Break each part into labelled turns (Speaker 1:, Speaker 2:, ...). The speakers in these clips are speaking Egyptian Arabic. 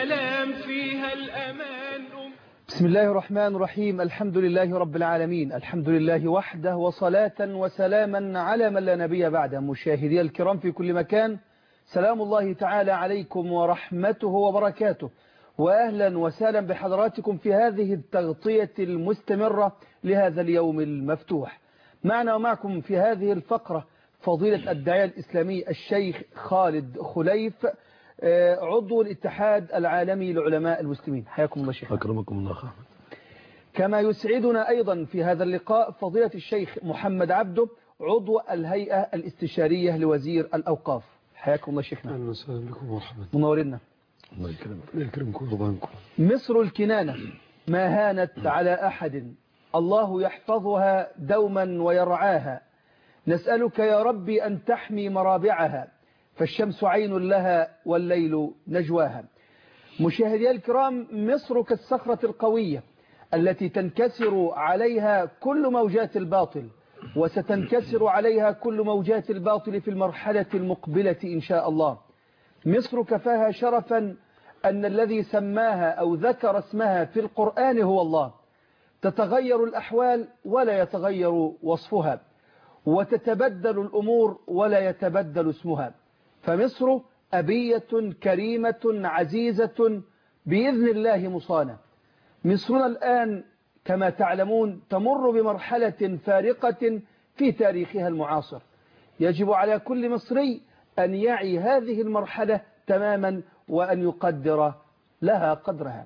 Speaker 1: السلام فيها الأمان
Speaker 2: بسم الله الرحمن الرحيم الحمد لله رب العالمين الحمد لله وحده وصلاة وسلاما على من لا نبي بعده مشاهدي الكرام في كل مكان سلام الله تعالى عليكم ورحمته وبركاته وأهلا وسهلا بحضراتكم في هذه التغطية المستمرة لهذا اليوم المفتوح معنا ومعكم في هذه الفقرة فضيلة الداعية الإسلامي الشيخ خالد خليف عضو الاتحاد العالمي لعلماء المسلمين حياكم الله شيخ
Speaker 3: أكرمكم الله خير
Speaker 2: كما يسعدنا أيضا في هذا اللقاء فضيلة الشيخ محمد عبده عضو الهيئة الاستشارية لوزير الأوقاف حياكم الله شيخنا
Speaker 3: أهلا وسهلا بكم ورحمة
Speaker 2: منورنا
Speaker 3: الله يكرمك الله يكرمكم ويرضانكم
Speaker 2: مصر الكنانة ما هانت على أحد الله يحفظها دوما ويرعاها نسألك يا ربي أن تحمي مرابعها فالشمس عين لها والليل نجواها مشاهدي الكرام مصر كالصخرة القوية التي تنكسر عليها كل موجات الباطل وستنكسر عليها كل موجات الباطل في المرحلة المقبلة إن شاء الله مصر كفاها شرفا أن الذي سماها أو ذكر اسمها في القرآن هو الله تتغير الأحوال ولا يتغير وصفها وتتبدل الأمور ولا يتبدل اسمها فمصر أبية كريمة عزيزة بإذن الله مصانة مصرنا الآن كما تعلمون تمر بمرحلة فارقة في تاريخها المعاصر يجب على كل مصري أن يعي هذه المرحلة تماما وأن يقدر لها قدرها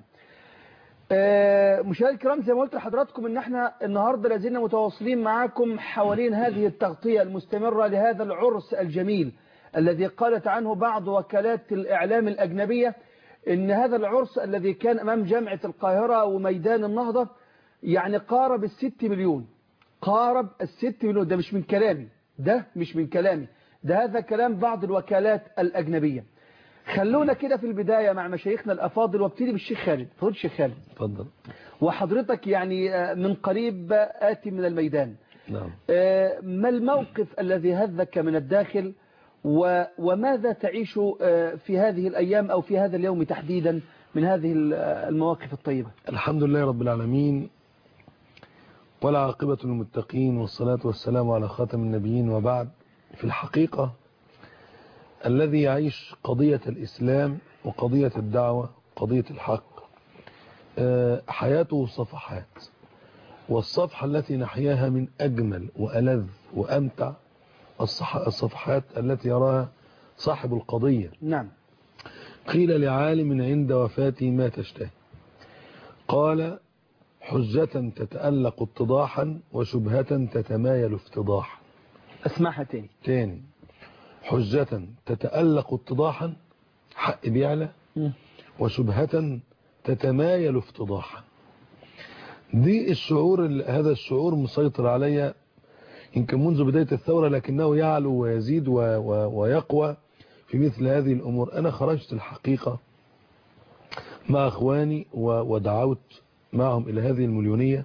Speaker 2: مشاهدي الكرام زي ما قلت لحضراتكم ان احنا النهاردة لازلنا متواصلين معاكم حوالين هذه التغطية المستمرة لهذا العرس الجميل الذي قالت عنه بعض وكالات الإعلام الأجنبية ان هذا العرس الذي كان أمام جامعة القاهرة وميدان النهضة يعني قارب الست مليون قارب الست مليون ده مش من كلامي ده مش من كلامي ده هذا كلام بعض الوكالات الأجنبية خلونا كده في البداية مع مشايخنا الأفاضل وابتدي بالشيخ خالد فضل الشيخ خالد
Speaker 3: تفضل
Speaker 2: وحضرتك يعني من قريب آتي من الميدان
Speaker 3: نعم
Speaker 2: ما الموقف الذي هذك من الداخل وماذا تعيش في هذه الأيام أو في هذا اليوم تحديدا من هذه المواقف الطيبة
Speaker 3: الحمد لله رب العالمين ولا عاقبة للمتقين والصلاة والسلام على خاتم النبيين وبعد في الحقيقة الذي يعيش قضية الإسلام وقضية الدعوة قضية الحق حياته صفحات والصفحة التي نحياها من أجمل وألذ وأمتع الصفحات التي يراها صاحب القضية
Speaker 2: نعم
Speaker 3: قيل لعالم عند وفاته ما تشتهي قال حجة تتألق اتضاحا وشبهة تتمايل افتضاحا
Speaker 2: اسمعها تاني
Speaker 3: تاني حجة تتألق اتضاحا حق بيعلى وشبهة تتمايل افتضاحا دي الشعور هذا الشعور مسيطر عليا يمكن منذ بداية الثورة لكنه يعلو ويزيد و و ويقوى في مثل هذه الأمور أنا خرجت الحقيقة مع أخواني ودعوت معهم إلى هذه المليونية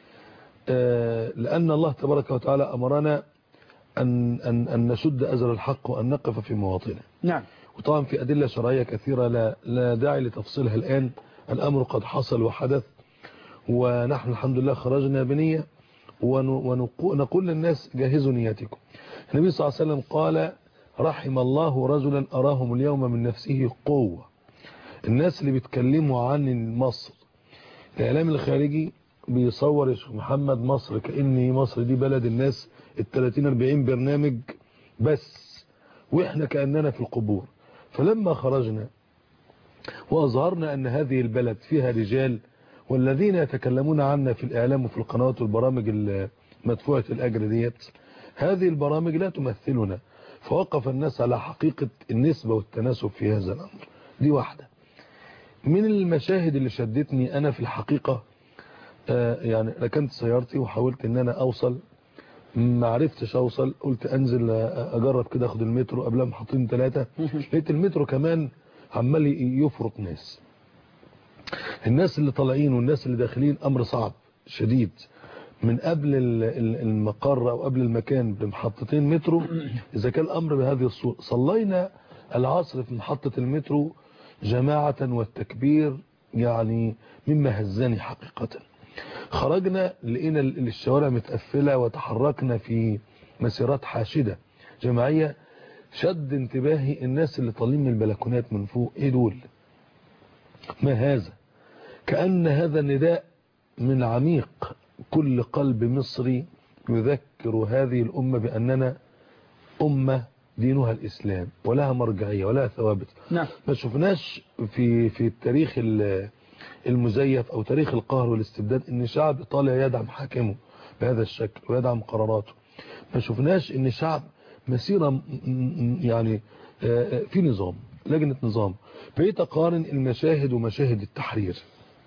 Speaker 3: لأن الله تبارك وتعالى أمرنا أن, أن, أن نشد أزر الحق وأن نقف في مواطنه
Speaker 2: نعم
Speaker 3: وطبعا في أدلة شرعية كثيرة لا, لا داعي لتفصيلها الآن الأمر قد حصل وحدث ونحن الحمد لله خرجنا بنية ونقول للناس جهزوا نياتكم النبي صلى الله عليه وسلم قال رحم الله رجلا أراهم اليوم من نفسه قوة الناس اللي بيتكلموا عن مصر الإعلام الخارجي بيصور يا شيخ محمد مصر كأن مصر دي بلد الناس ال 30 40 برنامج بس واحنا كأننا في القبور فلما خرجنا وأظهرنا أن هذه البلد فيها رجال والذين يتكلمون عنا في الإعلام وفي القنوات والبرامج مدفوعة الأجر ديت هذه البرامج لا تمثلنا فوقف الناس على حقيقة النسبة والتناسب في هذا الأمر دي واحدة من المشاهد اللي شدتني أنا في الحقيقة آه يعني ركنت سيارتي وحاولت ان انا اوصل ما عرفتش اوصل قلت انزل اجرب كده اخد المترو قبلها محطين ثلاثة لقيت المترو كمان عمال يفرط ناس الناس اللي طالعين والناس اللي داخلين امر صعب شديد من قبل المقر او قبل المكان بمحطتين مترو اذا كان الامر بهذه الصورة صلينا العصر في محطة المترو جماعة والتكبير يعني مما هزني حقيقة خرجنا لقينا الشوارع متقفلة وتحركنا في مسيرات حاشدة جماعية شد انتباهي الناس اللي طالين من البلكونات من فوق ايه دول ما هذا كأن هذا النداء من عميق كل قلب مصري يذكر هذه الأمة بأننا أمة دينها الإسلام ولها مرجعية ولها ثوابت
Speaker 2: نعم
Speaker 3: ما شفناش في في التاريخ المزيف أو تاريخ القهر والاستبداد إن شعب إيطاليا يدعم حاكمه بهذا الشكل ويدعم قراراته ما شفناش إن شعب مسيرة يعني في نظام لجنة نظام بقيت أقارن المشاهد ومشاهد التحرير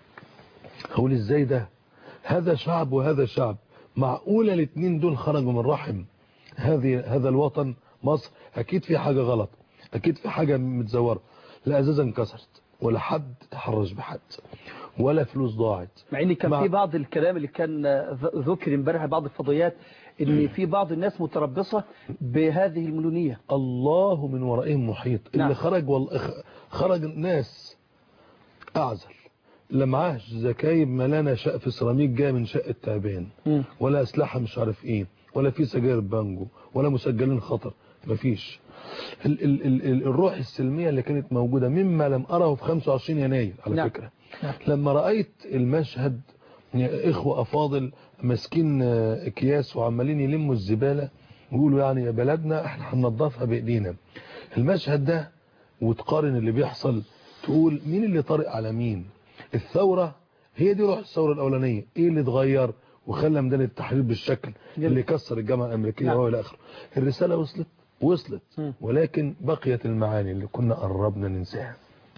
Speaker 3: هقول إزاي ده هذا شعب وهذا شعب معقولة الاثنين دول خرجوا من رحم هذه هذا الوطن مصر أكيد في حاجة غلط أكيد في حاجة متزورة لا أزازة انكسرت ولا حد تحرش بحد ولا فلوس ضاعت
Speaker 2: مع ان كان
Speaker 3: مع-
Speaker 2: في بعض الكلام اللي كان ذ- ذكر امبارح بعض الفضائيات ان في بعض الناس متربصة بهذه الملونية
Speaker 3: الله من ورائهم محيط اللي
Speaker 2: نعم.
Speaker 3: خرج والله خرج ناس أعزل لا معاهش زكايب ملانة شقف سيراميك جايه من شقة تعبان
Speaker 2: مم.
Speaker 3: ولا أسلحة مش عارف إيه ولا في سجاير بانجو ولا مسجلين خطر مفيش ال ال ال ال الروح السلمية اللي كانت موجودة مما لم أره في 25 يناير على
Speaker 2: نعم.
Speaker 3: فكرة
Speaker 2: نعم.
Speaker 3: لما رأيت المشهد يا إخوة أفاضل ماسكين آه، أكياس وعمالين يلموا الزبالة ويقولوا يعني يا بلدنا احنا هننضفها بإيدينا المشهد ده وتقارن اللي بيحصل تقول مين اللي طارق على مين الثورة هي دي روح الثورة الأولانية ايه اللي اتغير وخلى ميدان التحرير بالشكل
Speaker 2: جميل.
Speaker 3: اللي كسر الجامعة الأمريكية
Speaker 2: نعم.
Speaker 3: وإلى آخره الرسالة وصلت وصلت
Speaker 2: مم.
Speaker 3: ولكن بقيت المعاني اللي كنا قربنا ننساها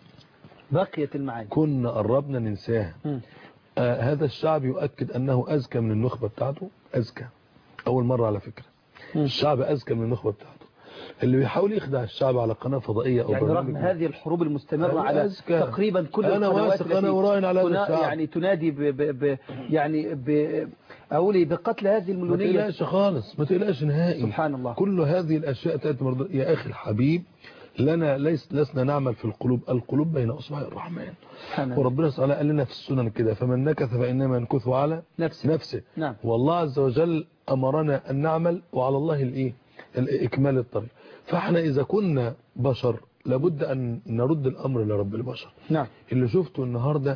Speaker 2: بقيت المعاني
Speaker 3: كنا قربنا ننساها
Speaker 2: مم.
Speaker 3: آه هذا الشعب يؤكد أنه أذكى من النخبة بتاعته أذكى أول مرة على فكرة
Speaker 2: مم.
Speaker 3: الشعب أذكى من النخبة بتاعته اللي بيحاول يخدع الشعب على قناة فضائية أو
Speaker 2: يعني رغم
Speaker 3: برنامج
Speaker 2: هذه الحروب المستمرة
Speaker 3: أنا
Speaker 2: على
Speaker 3: أذكى.
Speaker 2: تقريبا كل
Speaker 3: أنا
Speaker 2: القنوات
Speaker 3: واثق، أنا
Speaker 2: التي
Speaker 3: وراهن على هذا
Speaker 2: تنا-
Speaker 3: الشعب.
Speaker 2: يعني تنادي ب ب ب يعني ب أقول إيه، بقتل هذه
Speaker 3: ما
Speaker 2: الملونية
Speaker 3: تقلقش خالص ما تقلقش نهائي
Speaker 2: سبحان الله
Speaker 3: كل هذه الأشياء تأتي مرضى يا أخي الحبيب لنا ليس لسنا نعمل في القلوب القلوب بين أصبع الرحمن
Speaker 2: سبحان الله
Speaker 3: وربنا سبحانه قال لنا في السنن كده فمن نكث فإنما ينكث على
Speaker 2: نفسه
Speaker 3: نفسه
Speaker 2: نعم
Speaker 3: والله عز وجل أمرنا أن نعمل وعلى الله الإيه الإكمال الطريق فاحنا إذا كنا بشر لابد أن نرد الأمر لرب البشر
Speaker 2: نعم
Speaker 3: اللي شفته النهاردة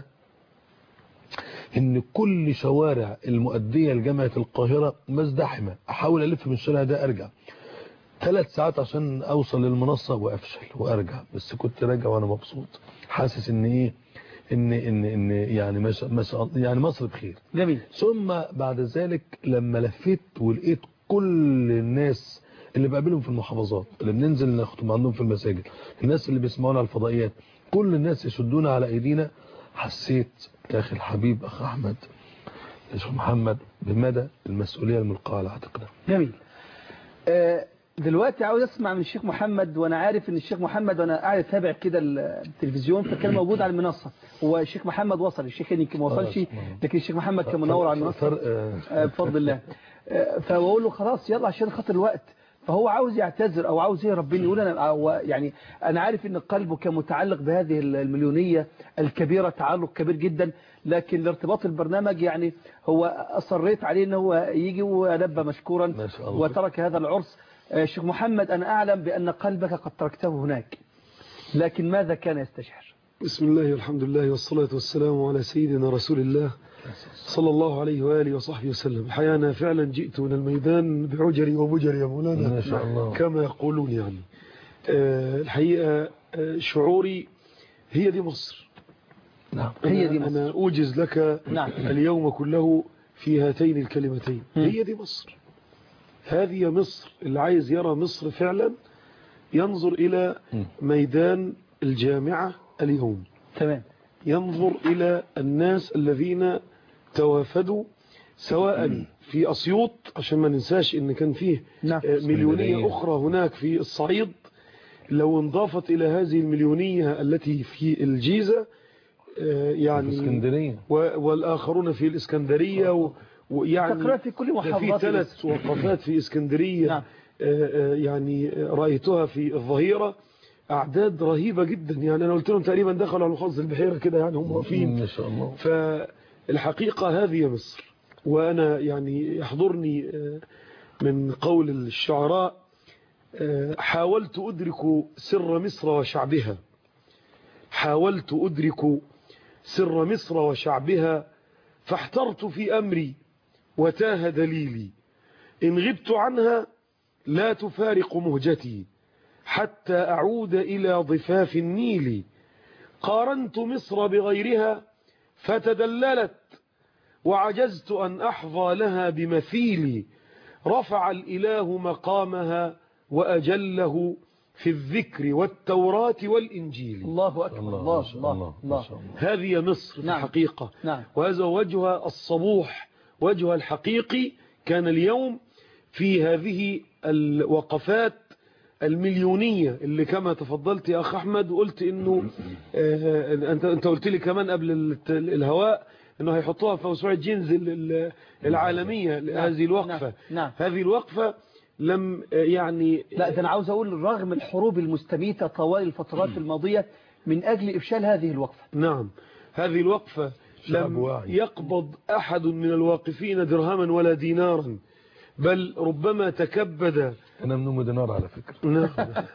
Speaker 3: ان كل شوارع المؤدية لجامعة القاهرة مزدحمة احاول الف من الشارع ده ارجع ثلاث ساعات عشان اوصل للمنصة وافشل وارجع بس كنت راجع وانا مبسوط حاسس ان ايه ان ان ان يعني مش مش يعني مصر بخير
Speaker 2: جميل
Speaker 3: ثم بعد ذلك لما لفيت ولقيت كل الناس اللي بقابلهم في المحافظات اللي بننزل نخطب عندهم في المساجد الناس اللي بيسمعونا على الفضائيات كل الناس يشدونا على ايدينا حسيت يا اخي الحبيب اخ احمد يا شيخ محمد بمدى المسؤوليه الملقاه على عاتقنا
Speaker 2: جميل آه، دلوقتي عاوز اسمع من الشيخ محمد وانا عارف ان الشيخ محمد وانا قاعد اتابع كده التلفزيون فكان موجود على المنصه هو الشيخ محمد وصل الشيخ يمكن ما وصلش
Speaker 3: خلاص.
Speaker 2: لكن الشيخ محمد كان منور على المنصه
Speaker 3: فرق آه،
Speaker 2: آه، بفضل الله آه، فبقول له خلاص يلا عشان خاطر الوقت فهو عاوز يعتذر او عاوز يهرب مني يقول انا أو يعني انا عارف ان قلبه كان متعلق بهذه المليونيه الكبيره تعلق كبير جدا لكن لارتباط البرنامج يعني هو اصريت عليه ان هو يجي ولبى مشكورا
Speaker 3: ما شاء الله.
Speaker 2: وترك هذا العرس آه، شيخ محمد انا اعلم بان قلبك قد تركته هناك لكن ماذا كان يستشعر
Speaker 4: بسم الله والحمد لله والصلاة والسلام على سيدنا رسول الله صلى الله عليه وآله وصحبه وسلم الحقيقة أنا فعلا جئت من الميدان بعجري وبجري يا مولانا
Speaker 3: ما شاء الله
Speaker 4: كما يقولون يعني آه، الحقيقة آه، شعوري هي دي مصر
Speaker 3: نعم
Speaker 2: هي
Speaker 4: أنا-
Speaker 2: دي مصر.
Speaker 4: أنا أوجز لك
Speaker 2: نعم.
Speaker 4: اليوم كله في هاتين الكلمتين
Speaker 2: مم.
Speaker 4: هي دي مصر هذه مصر اللي عايز يرى مصر فعلا ينظر إلى
Speaker 3: مم.
Speaker 4: ميدان الجامعة اليوم
Speaker 2: تمام
Speaker 4: ينظر إلى الناس الذين توافدوا سواء في أسيوط عشان ما ننساش إن كان فيه
Speaker 2: نعم.
Speaker 4: آه، مليونية
Speaker 3: اسكندرية.
Speaker 4: أخرى هناك في الصعيد لو انضافت إلى هذه المليونية التي في الجيزة آه،
Speaker 3: في
Speaker 4: يعني
Speaker 3: اسكندريه
Speaker 4: و- والآخرون في الإسكندرية و- ويعني
Speaker 2: تقريبا في كل
Speaker 4: ده في
Speaker 2: محافظات
Speaker 4: ثلاث وقفات في اسكندرية
Speaker 2: نعم.
Speaker 4: آه، آه، يعني رأيتها في الظهيرة أعداد رهيبة جدا يعني أنا قلت لهم تقريبا دخلوا على محافظة البحيرة كده يعني هم واقفين
Speaker 3: ما شاء الله
Speaker 4: فالحقيقة هذه مصر وأنا يعني يحضرني آه، من قول الشعراء آه، حاولت أدرك سر مصر وشعبها حاولت أدرك سر مصر وشعبها فاحترت في أمري وتاه دليلي إن غبت عنها لا تفارق مهجتي حتى أعود إلى ضفاف النيل قارنت مصر بغيرها فتدللت وعجزت أن أحظى لها بمثيلي رفع الإله مقامها وأجله في الذكر والتوراة والإنجيل
Speaker 2: الله أكبر
Speaker 3: الله
Speaker 2: الله
Speaker 3: ما شاء
Speaker 2: الله
Speaker 3: الله ما
Speaker 2: الله
Speaker 3: شاء الله
Speaker 4: هذه مصر في
Speaker 2: نعم.
Speaker 4: الحقيقة
Speaker 2: نعم
Speaker 4: وهذا وجه الصبوح وجه الحقيقي كان اليوم في هذه الوقفات المليونية اللي كما تفضلت يا أخ أحمد وقلت إنه آه أنت أنت قلت لي كمان قبل الت- الهواء إنه هيحطوها في موسوعة جينز ال- ال- العالمية هذه الوقفة
Speaker 2: نعم.
Speaker 4: هذه الوقفة لم آه، يعني
Speaker 2: لا ده أنا عاوز أقول رغم الحروب المستميتة طوال الفترات الماضية من أجل إفشال هذه الوقفة
Speaker 4: نعم هذه الوقفة
Speaker 3: شعب
Speaker 4: لم
Speaker 3: واعي.
Speaker 4: يقبض أحد من الواقفين درهما ولا دينارا بل ربما تكبد
Speaker 3: أنا من أم دينار على فكرة
Speaker 4: نعم.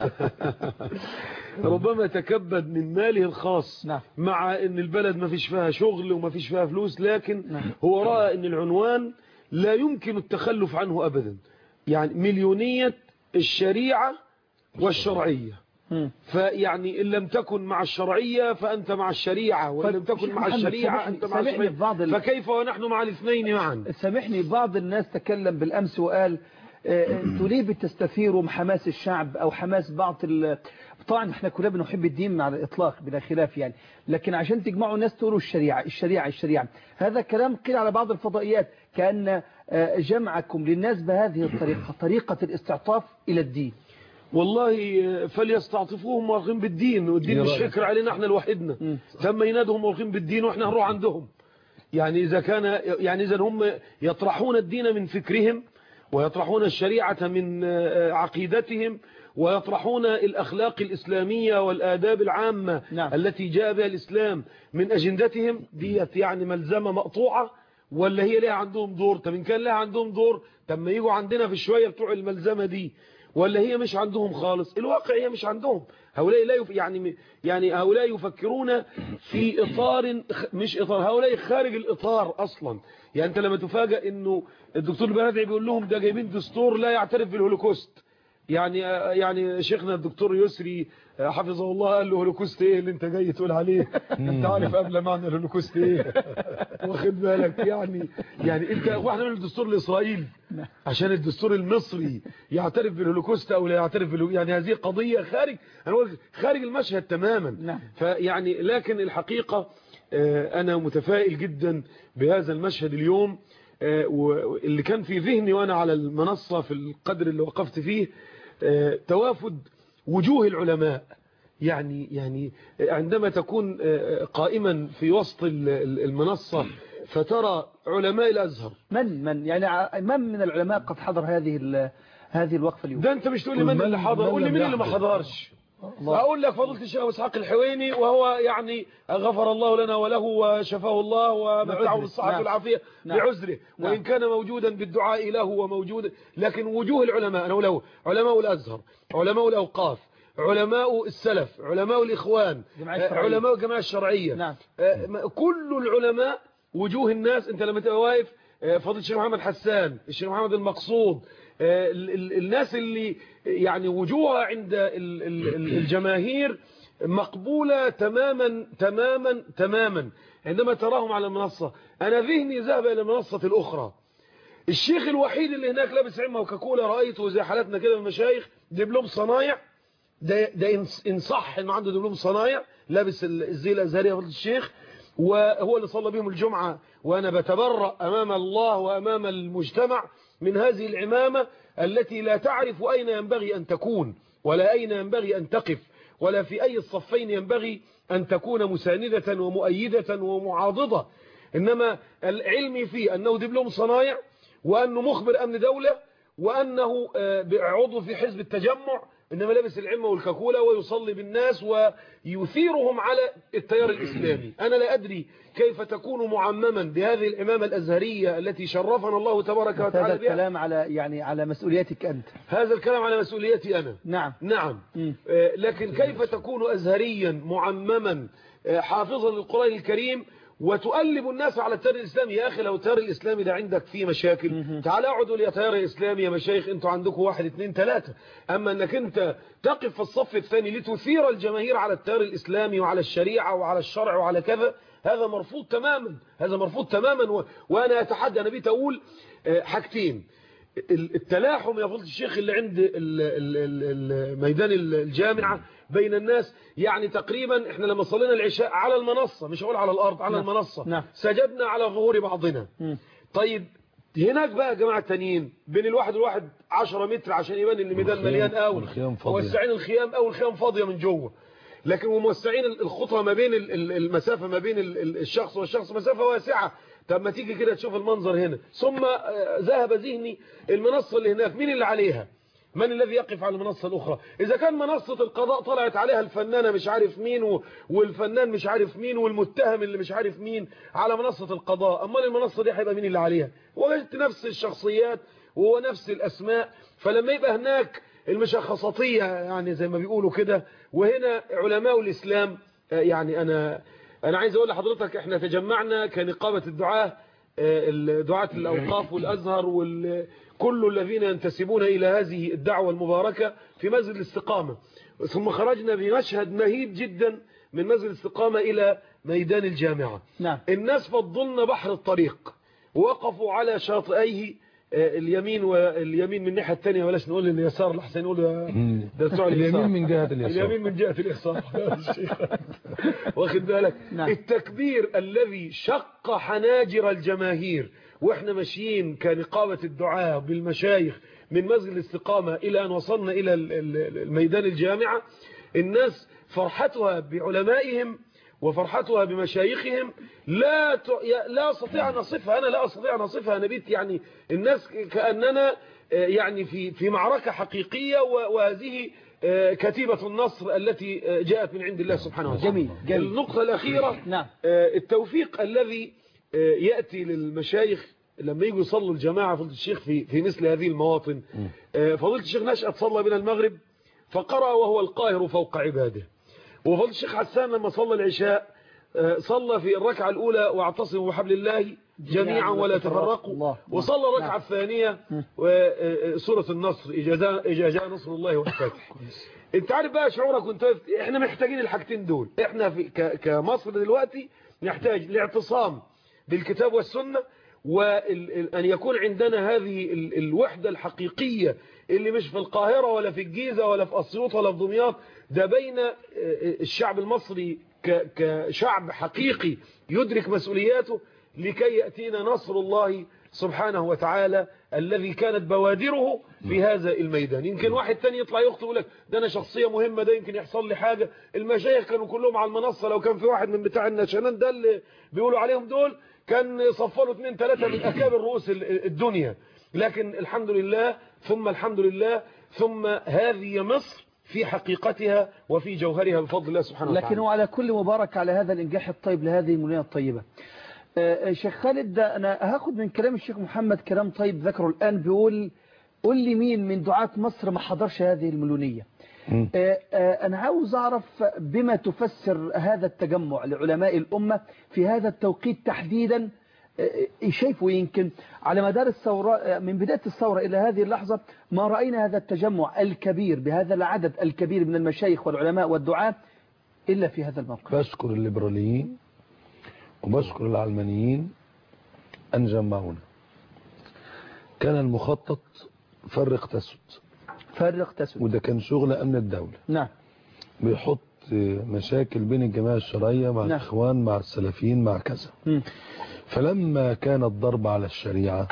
Speaker 4: ربما تكبد من ماله الخاص
Speaker 2: نعم.
Speaker 4: مع ان البلد ما فيش فيها شغل وما فيش فيها فلوس لكن
Speaker 2: نعم.
Speaker 4: هو رأى ان العنوان لا يمكن التخلف عنه ابدا يعني مليونية الشريعة والشرعية
Speaker 2: مم.
Speaker 4: فيعني إن لم تكن مع الشرعية فأنت مع الشريعة وإن
Speaker 2: طيب،
Speaker 4: لم تكن
Speaker 2: شيخ
Speaker 4: مع
Speaker 2: محمد،
Speaker 4: الشريعة
Speaker 2: سامحني-
Speaker 4: أنت مع
Speaker 2: سامحني
Speaker 4: الشريعة
Speaker 2: في بعض ال-
Speaker 4: فكيف ونحن مع الاثنين معا
Speaker 2: سامحني بعض الناس تكلم بالأمس وقال آه، انتوا ليه بتستثيروا حماس الشعب أو حماس بعض ال... طبعا احنا كلنا بنحب الدين على الإطلاق بلا خلاف يعني لكن عشان تجمعوا الناس تقولوا الشريعة الشريعة الشريعة هذا كلام قيل على بعض الفضائيات كأن آه، جمعكم للناس بهذه الطريقة طريقة الاستعطاف إلى الدين
Speaker 4: والله فليستعطفوهم واقفين بالدين والدين
Speaker 3: إيه
Speaker 4: مش
Speaker 3: رأيك؟
Speaker 4: فكر علينا احنا لوحدنا
Speaker 2: مم.
Speaker 4: تم ينادهم واقفين بالدين واحنا هنروح عندهم يعني إذا كان يعني إذا هم يطرحون الدين من فكرهم ويطرحون الشريعة من آه، عقيدتهم ويطرحون الأخلاق الإسلامية والآداب العامة
Speaker 2: نعم.
Speaker 4: التي جاء بها الإسلام من أجندتهم ديت يعني ملزمة مقطوعة ولا هي لها عندهم دور طب إن كان لها عندهم دور طب ما يجوا عندنا في الشوية بتوع الملزمة دي ولا هي مش عندهم خالص الواقع هي مش عندهم هؤلاء لا يف... يعني يعني هؤلاء يفكرون في إطار مش إطار هؤلاء خارج الإطار أصلا يعني أنت لما تفاجأ إنه الدكتور البرادعي بيقول لهم ده جايبين دستور لا يعترف بالهولوكوست يعني يعني شيخنا الدكتور يسري حفظه الله قال له هولوكوست ايه اللي انت جاي تقول عليه انت عارف قبل معنى الهولوكوست ايه واخد بالك يعني يعني انت واحنا من الدستور الاسرائيلي عشان الدستور المصري يعترف بالهولوكوست او لا يعترف بالهولوكوست يعني هذه قضيه خارج انا بقول خارج المشهد تماما
Speaker 2: نعم.
Speaker 4: فيعني لكن الحقيقه آه، انا متفائل جدا بهذا المشهد اليوم آه، واللي كان في ذهني وانا على المنصه في القدر اللي وقفت فيه آه، توافد وجوه العلماء يعني يعني عندما تكون آه، قائما في وسط ال- ال- المنصة فترى علماء الأزهر
Speaker 2: من من يعني ع- من من العلماء قد حضر هذه ال- هذه الوقفة اليوم
Speaker 4: ده انت مش تقول لي
Speaker 3: قل
Speaker 4: من
Speaker 3: من-
Speaker 4: اللي حضر
Speaker 3: من
Speaker 4: قول لي
Speaker 3: لم
Speaker 4: مين اللي ما
Speaker 3: يحضر.
Speaker 4: حضرش
Speaker 2: الله.
Speaker 4: اقول لك فضيله الشيخ أبو اسحاق الحويني وهو يعني غفر الله لنا وله وشفاه الله ومتعه
Speaker 2: بعذره.
Speaker 4: بالصحه
Speaker 2: نعم.
Speaker 4: والعافيه
Speaker 2: نعم.
Speaker 4: بعذره
Speaker 2: نعم.
Speaker 4: وان كان موجودا بالدعاء له وموجود لكن وجوه العلماء انا له علماء الازهر علماء الاوقاف علماء السلف علماء الاخوان
Speaker 2: جماعة
Speaker 4: آه،
Speaker 2: الشرعية.
Speaker 4: علماء الجماعه الشرعيه
Speaker 2: نعم.
Speaker 4: آه، ما- كل العلماء وجوه الناس انت لما تبقى واقف آه، فضيله الشيخ محمد حسان الشيخ محمد المقصود آه، ال- ال- الناس اللي يعني وجوهها عند ال- ال- ال- الجماهير مقبولة تماما تماما تماما عندما تراهم على المنصة أنا ذهني ذهب إلى المنصة الأخرى الشيخ الوحيد اللي هناك لابس عمة وكاكولا رأيته زي حالاتنا كده من المشايخ دبلوم صنايع ده ده إن- إن صح إنه عنده دبلوم صنايع لابس ال- الزي الأزهري يا فضيلة الشيخ وهو اللي صلى بهم الجمعة وأنا بتبرأ أمام الله وأمام المجتمع من هذه العمامة التي لا تعرف أين ينبغي أن تكون ولا أين ينبغي أن تقف ولا في أي الصفين ينبغي أن تكون مساندة ومؤيدة ومعاضدة إنما العلم فيه أنه دبلوم صنايع وأنه مخبر أمن دولة وأنه آه، عضو في حزب التجمع إنما لابس العمة والكاكولا ويصلي بالناس ويثيرهم على التيار الإسلامي أنا لا أدري كيف تكون معمما بهذه الإمامة الأزهرية التي شرفنا الله تبارك
Speaker 2: هذا
Speaker 4: وتعالى بها
Speaker 2: الكلام على يعني على مسؤوليتك أنت
Speaker 4: هذا الكلام على مسؤوليتي أنا
Speaker 2: نعم
Speaker 4: نعم
Speaker 2: مم.
Speaker 4: آه، لكن كيف تكون أزهريا معمما آه، حافظا للقرآن الكريم وتؤلب الناس على التيار الإسلامي يا أخي لو التيار الإسلامي ده عندك فيه مشاكل تعال اقعدوا يا تيار الإسلامي يا مشايخ انتوا عندكم واحد اثنين ثلاثة أما أنك أنت تقف في الصف الثاني لتثير الجماهير على التيار الإسلامي وعلى الشريعة وعلى الشرع وعلى كذا هذا مرفوض تماما هذا مرفوض تماما و... وأنا أتحدى أنا بيت أقول آه، حاجتين ال- التلاحم يا فضل الشيخ اللي عند ال- ال- ال- ال- ميدان ال- الجامعة بين الناس يعني تقريبا احنا لما صلينا العشاء على المنصة مش هقول على الأرض على
Speaker 2: نعم.
Speaker 4: المنصة
Speaker 2: نعم.
Speaker 4: سجدنا على ظهور بعضنا
Speaker 2: مم.
Speaker 4: طيب هناك بقى يا جماعة التانيين بين الواحد والواحد 10 متر عشان يبان ان الميدان
Speaker 3: والخيام-
Speaker 4: مليان قوي
Speaker 3: والخيام فاضية.
Speaker 4: موسعين الخيام او الخيام فاضية من جوه لكن وموسعين الخطوة ما بين ال- ال- المسافة ما بين ال- ال- الشخص والشخص مسافة واسعة طب ما تيجي كده تشوف المنظر هنا ثم آه، ذهب ذهني المنصة اللي هناك مين اللي عليها من الذي يقف على المنصة الأخرى إذا كان منصة القضاء طلعت عليها الفنانة مش عارف مين و- والفنان مش عارف مين والمتهم اللي مش عارف مين على منصة القضاء أمال المنصة دي هيبقى مين اللي عليها وجدت نفس الشخصيات ونفس الأسماء فلما يبقى هناك المشخصاتية يعني زي ما بيقولوا كده وهنا علماء الإسلام آه، يعني أنا أنا عايز أقول لحضرتك إحنا تجمعنا كنقابة الدعاة آه، دعاة الأوقاف والأزهر وكل الذين ينتسبون إلى هذه الدعوة المباركة في مسجد الاستقامة ثم خرجنا بمشهد مهيب جدا من مسجد الاستقامة إلى ميدان الجامعة
Speaker 2: نعم
Speaker 4: الناس فضلنا بحر الطريق وقفوا على شاطئيه آه، اليمين واليمين من الناحية الثانية ولاش نقول اليسار لحسن نقول
Speaker 3: مم.
Speaker 4: ده بتوع اليسار
Speaker 3: اليمين من جهة اليسار
Speaker 4: اليمين من جهة اليسار واخد بالك
Speaker 2: نعم.
Speaker 4: التكبير الذي شق حناجر الجماهير واحنا ماشيين كنقابة الدعاة بالمشايخ من مسجد الاستقامة إلى أن وصلنا إلى ال- ال- الميدان الجامعة الناس فرحتها بعلمائهم وفرحتها بمشايخهم لا ت... يا- لا استطيع ان اصفها انا لا استطيع ان اصفها انا بيت يعني الناس كاننا آه، يعني في في معركه حقيقيه و- وهذه آه، كتيبه النصر التي آه، جاءت من عند الله سبحانه وتعالى
Speaker 2: جميل، جميل.
Speaker 4: النقطه الاخيره
Speaker 2: نعم.
Speaker 4: آه، التوفيق الذي آه، ياتي للمشايخ لما يجوا يصلوا الجماعه فضيله الشيخ في في مثل هذه المواطن آه، فضيله الشيخ نشأت صلى بنا المغرب فقرأ وهو القاهر فوق عباده وفضل الشيخ حسان لما صلى العشاء آه، صلى في الركعة الأولى واعتصموا بحبل الله جميعا ولا تفرقوا
Speaker 2: الله.
Speaker 4: وصلى الركعة
Speaker 2: نعم.
Speaker 4: الثانية وسورة النصر إذا جاء إذا جاء نصر الله والفتح انت عارف بقى شعورك وانت احنا محتاجين الحاجتين دول احنا في ك- كمصر دلوقتي نحتاج الاعتصام بالكتاب والسنة وأن يكون عندنا هذه ال- الوحدة الحقيقية اللي مش في القاهرة ولا في الجيزة ولا في أسيوط ولا في دمياط ده بين آه، الشعب المصري ك- كشعب حقيقي يدرك مسؤولياته لكي يأتينا نصر الله سبحانه وتعالى الذي كانت بوادره في هذا الميدان يمكن واحد تاني يطلع يخطئ يقول لك ده انا شخصيه مهمه ده يمكن يحصل لي حاجه المشايخ كانوا كلهم على المنصه لو كان في واحد من بتاع النشنان ده اللي بيقولوا عليهم دول كان صفروا اثنين ثلاثه من اكابر رؤوس ال- الدنيا لكن الحمد لله ثم الحمد لله ثم هذه مصر في حقيقتها وفي جوهرها بفضل الله سبحانه وتعالى
Speaker 2: لكن وعلى كل مبارك على هذا الإنجاح الطيب لهذه المنية الطيبة آه، آه، شيخ خالد ده أنا هاخد من كلام الشيخ محمد كلام طيب ذكره الآن بيقول قول لي مين من دعاة مصر ما حضرش هذه الملونية
Speaker 3: مم.
Speaker 2: آه، آه، أنا عاوز أعرف بما تفسر هذا التجمع لعلماء الأمة في هذا التوقيت تحديدا آه، شايفه يمكن على مدار الثورة آه، من بداية الثورة إلى هذه اللحظة ما رأينا هذا التجمع الكبير بهذا العدد الكبير من المشايخ والعلماء والدعاة إلا في هذا الموقف
Speaker 3: بشكر الليبراليين وبشكر العلمانيين أن جمعونا كان المخطط فرق تسد
Speaker 2: فرق تسود
Speaker 3: وده كان شغل أمن الدولة
Speaker 2: نعم
Speaker 3: بيحط مشاكل بين الجماعة الشرعية مع
Speaker 2: نعم.
Speaker 3: الإخوان مع السلفيين مع كذا
Speaker 2: مم.
Speaker 3: فلما كان الضرب على الشريعة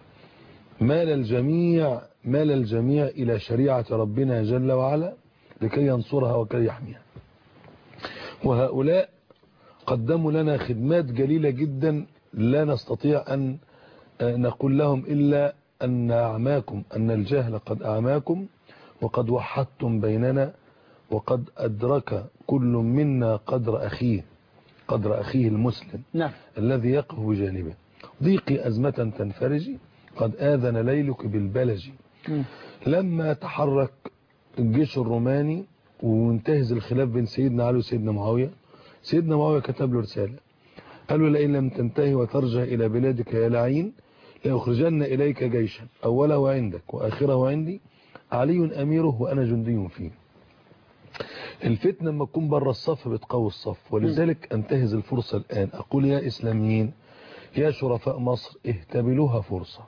Speaker 3: مال الجميع مال الجميع إلى شريعة ربنا جل وعلا لكي ينصرها وكي يحميها وهؤلاء قدموا لنا خدمات جليلة جدا لا نستطيع أن نقول لهم إلا أن أعماكم أن الجهل قد أعماكم وقد وحدتم بيننا وقد أدرك كل منا قدر أخيه قدر أخيه المسلم
Speaker 2: نعم
Speaker 3: الذي يقف بجانبه ضيقي أزمة تنفرجي قد آذن ليلك بالبلج
Speaker 2: مم.
Speaker 3: لما تحرك الجيش الروماني وانتهز الخلاف بين سيدنا علي وسيدنا معاوية سيدنا معاوية كتب له رسالة قال له لئن لم تنتهي وترجع إلى بلادك يا لعين لأخرجن إليك جيشا أوله عندك وآخره عندي علي أميره وأنا جندي فيه الفتنة لما تكون بره الصف بتقوي الصف ولذلك انتهز الفرصة الآن أقول يا إسلاميين يا شرفاء مصر اهتبلوها فرصة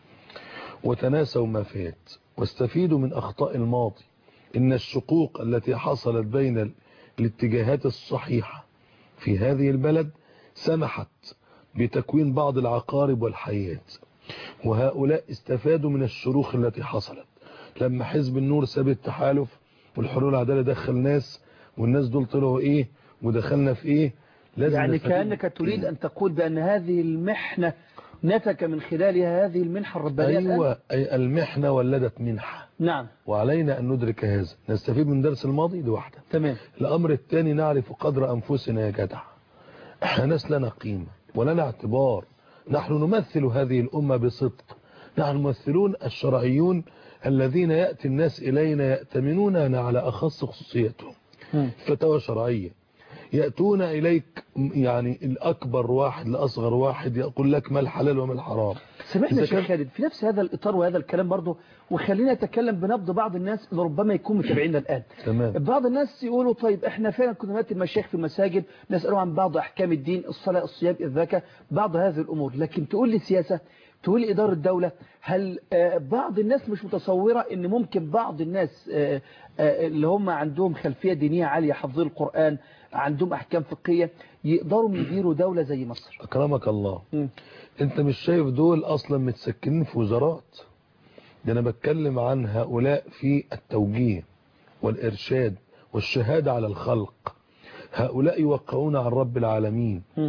Speaker 3: وتناسوا ما فات واستفيدوا من أخطاء الماضي إن الشقوق التي حصلت بين ال- الاتجاهات الصحيحة في هذه البلد سمحت بتكوين بعض العقارب والحيات وهؤلاء استفادوا من الشروخ التي حصلت لما حزب النور ساب التحالف والحلول العدالة دخل ناس والناس دول طلعوا ايه ودخلنا في ايه لازم
Speaker 2: يعني
Speaker 3: نستفيد.
Speaker 2: كأنك تريد أن تقول بأن هذه المحنة نتك من خلالها هذه المنحة الربانية الآن؟
Speaker 3: ايوه أي المحنة ولدت منحة
Speaker 2: نعم
Speaker 3: وعلينا ان ندرك هذا نستفيد من درس الماضي دي واحدة
Speaker 2: تمام
Speaker 3: الامر الثاني نعرف قدر انفسنا يا جدع احنا ناس لنا قيمة ولنا اعتبار نحن نمثل هذه الامة بصدق نحن ممثلون الشرعيون الذين يأتي الناس إلينا يأتمنوننا على أخص خصوصيتهم
Speaker 2: مم.
Speaker 3: فتوى شرعية يأتون إليك يعني الأكبر واحد لأصغر واحد يقول لك ما الحلال وما الحرام
Speaker 2: سامحني يا
Speaker 3: إذا
Speaker 2: شيخ
Speaker 3: كان-
Speaker 2: خالد في نفس هذا الإطار وهذا الكلام برضه وخلينا نتكلم بنبض بعض الناس اللي ربما يكون متابعينا الآن
Speaker 3: تمام
Speaker 2: بعض الناس يقولوا طيب احنا فعلا كنا نأتي المشايخ في المساجد نسألهم عن بعض أحكام الدين الصلاة الصيام الذكاء بعض هذه الأمور لكن تقول لي سياسة تقول لي إدارة الدولة هل آه، بعض الناس مش متصورة ان ممكن بعض الناس آه، آه، اللي هم عندهم خلفية دينية عالية حفظ القرآن عندهم أحكام فقهية يقدروا يديروا دولة زي مصر
Speaker 3: أكرمك الله
Speaker 2: مم.
Speaker 3: أنت مش شايف دول أصلا متسكنين في وزارات ده أنا بتكلم عن هؤلاء في التوجيه والإرشاد والشهادة على الخلق هؤلاء يوقعون عن رب العالمين
Speaker 2: مم.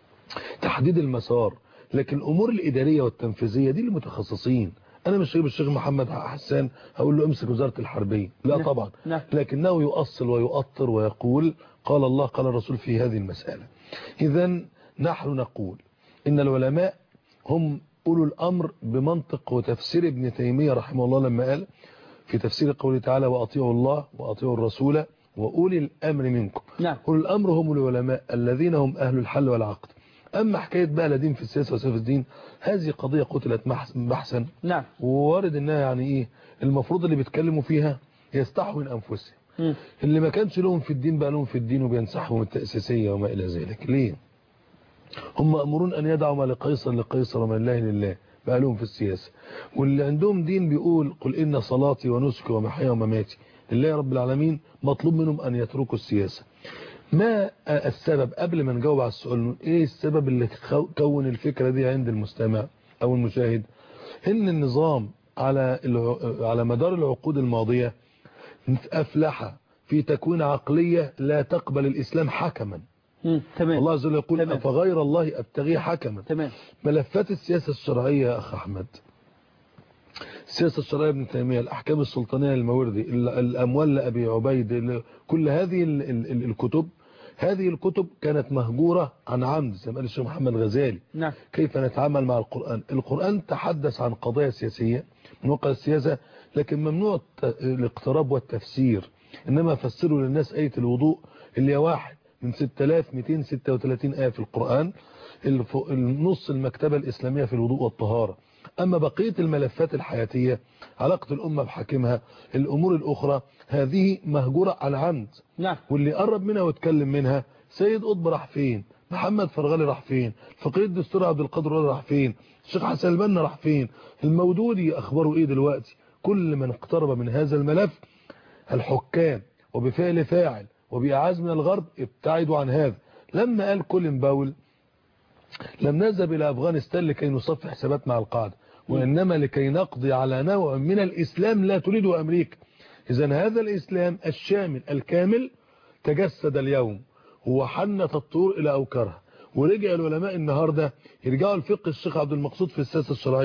Speaker 3: تحديد المسار لكن الامور الاداريه والتنفيذيه دي للمتخصصين انا مش جايب الشيخ محمد حسان هقول له امسك وزاره الحربيه لا
Speaker 2: نعم.
Speaker 3: طبعا
Speaker 2: نعم.
Speaker 3: لكنه يؤصل ويؤطر ويقول قال الله قال الرسول في هذه المساله اذا نحن نقول ان العلماء هم اولو الامر بمنطق وتفسير ابن تيميه رحمه الله لما قال في تفسير قوله تعالى واطيعوا الله واطيعوا الرسول واولي الامر منكم
Speaker 2: نعم
Speaker 3: أولي الأمر هم العلماء الذين هم أهل الحل والعقد أما حكاية بقى لا دين في السياسة وسيف الدين هذه قضية قتلت محس- بحثا
Speaker 2: نعم
Speaker 3: ووارد إنها يعني إيه المفروض اللي بيتكلموا فيها يستحوا من أنفسهم
Speaker 2: مم.
Speaker 3: اللي ما كانش لهم في الدين بقى لهم في الدين وبينسحبوا من التأسيسية وما إلى ذلك ليه هم مأمورون أن يدعوا ما لقيصر لقيصر وما لله لله بقى لهم في السياسة واللي عندهم دين بيقول قل إن صلاتي ونسكي ومحياي ومماتي لله رب العالمين مطلوب منهم أن يتركوا السياسة ما السبب قبل ما نجاوب على السؤال ايه السبب اللي خو- كون الفكرة دي عند المستمع او المشاهد ان النظام على الع- على مدار العقود الماضية افلح في تكوين عقلية لا تقبل الاسلام حكما
Speaker 2: مم. تمام
Speaker 3: الله عز وجل يقول
Speaker 2: تمام.
Speaker 3: افغير الله ابتغي حكما
Speaker 2: تمام
Speaker 3: ملفات السياسة الشرعية يا أخ أحمد السياسة الشرعية ابن تيمية الأحكام السلطانية الموردي ال- الأموال لأبي عبيد ال- كل هذه ال- ال- ال- الكتب هذه الكتب كانت مهجورة عن عمد زي ما قال الشيخ محمد غزالي
Speaker 2: نعم
Speaker 3: كيف نتعامل مع القرآن القرآن تحدث عن قضايا سياسية من واقع السياسة لكن ممنوع الت- الاقتراب والتفسير إنما فسروا للناس آية الوضوء اللي هي واحد من 6236 آية في القرآن الف- النص المكتبة الإسلامية في الوضوء والطهارة أما بقية الملفات الحياتية علاقة الأمة بحاكمها الأمور الأخرى هذه مهجورة عن عمد
Speaker 2: نعم
Speaker 3: واللي قرب منها واتكلم منها سيد قطب راح فين محمد فرغلي راح فين فقيه الدستور عبد القادر ولا راح فين الشيخ حسن البنا راح فين المودودي اخباره ايه دلوقتي كل من اقترب من هذا الملف الحكام وبفعل فاعل وبإعاز من الغرب ابتعدوا عن هذا لما قال كولين باول لم نذهب إلى أفغانستان لكي نصفي حسابات مع القاعدة وإنما لكي نقضي على نوع من الإسلام لا تريده أمريكا إذا هذا الإسلام الشامل الكامل تجسد اليوم وحنت الطور إلى أوكرها ورجع العلماء النهاردة يرجعوا لفقه الشيخ عبد المقصود في السياسة الشرعية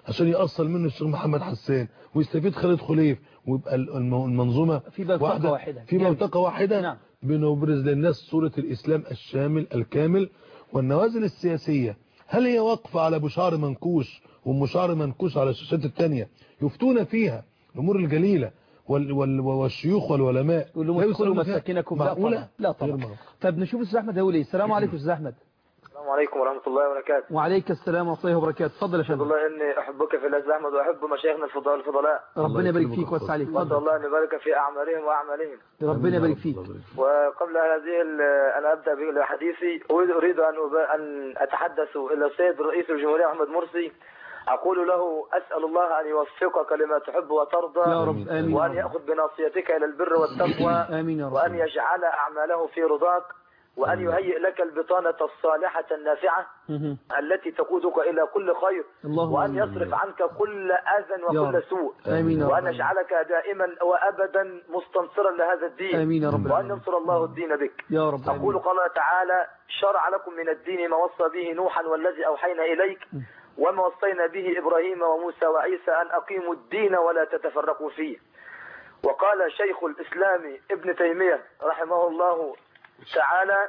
Speaker 3: عشان يأصل منه الشيخ محمد حسان ويستفيد خالد خليف ويبقى الم- المنظومة
Speaker 2: في بلطقة واحدة.
Speaker 3: في
Speaker 2: جامد.
Speaker 3: بلطقة واحدة
Speaker 2: نعم.
Speaker 3: بنبرز للناس صورة الإسلام الشامل الكامل والنوازل السياسية هل هي واقفة على بشار منكوش ومشار منكوش على الشاشات التانية يفتون فيها الأمور الجليلة وال وال والشيوخ والعلماء
Speaker 2: يقول لهم
Speaker 3: لا
Speaker 2: ادخلوا
Speaker 3: يسألون فيها.
Speaker 2: مساكنكم لا
Speaker 3: معقولة؟
Speaker 2: طبعا لا
Speaker 3: غير
Speaker 2: طبعا
Speaker 3: معقول.
Speaker 2: طب نشوف استاذ احمد هيقول ايه السلام عليكم استاذ احمد
Speaker 5: السلام عليكم ورحمة الله وبركاته
Speaker 2: وعليك السلام ورحمه الله وبركاته اتفضل يا
Speaker 5: أشهد
Speaker 2: فندم
Speaker 5: الله إني أحبك في الله أستاذ أحمد وأحب مشايخنا الفضلاء الفضلاء
Speaker 2: ربنا يبارك
Speaker 3: يكرمك
Speaker 2: فيك ويوسع عليك
Speaker 5: نسأل
Speaker 2: اتفضل
Speaker 5: الله أن يبارك في أعمالهم وأعمالهم
Speaker 2: ربنا يبارك فيك
Speaker 5: وقبل هذه ال- أن أبدأ بحديثي أريد أريد أن أب- أن أتحدث إلى السيد رئيس الجمهورية أحمد مرسي أقول له أسأل الله أن يوفقك لما تحب وترضى
Speaker 2: يا رب امين
Speaker 5: وأن
Speaker 2: يا رب.
Speaker 5: يأخذ بناصيتك إلى البر والتقوى
Speaker 2: امين يا
Speaker 5: وأن
Speaker 2: رب
Speaker 5: يجعل أعماله في رضاك وأن يهيئ لك البطانة الصالحة النافعة
Speaker 2: مهم.
Speaker 5: التي تقودك إلى كل خير
Speaker 2: اللهم
Speaker 5: وأن
Speaker 2: آمين.
Speaker 5: يصرف عنك كل أذى
Speaker 2: يا
Speaker 5: وكل
Speaker 2: رب.
Speaker 5: سوء
Speaker 2: امين يا
Speaker 5: وأن
Speaker 2: رب
Speaker 5: يجعلك دائما وأبدا مستنصرا لهذا الدين
Speaker 2: امين يا رب
Speaker 5: وأن
Speaker 2: العالمين.
Speaker 5: ينصر الله الدين بك
Speaker 2: يا رب
Speaker 5: أقول
Speaker 2: آمين.
Speaker 5: قال تعالى شرع لكم من الدين ما وصى به نوحا والذي أوحينا إليك وما وصينا به إبراهيم وموسى وعيسى أن أقيموا الدين ولا تتفرقوا فيه وقال شيخ الإسلام ابن تيمية رحمه الله تعالى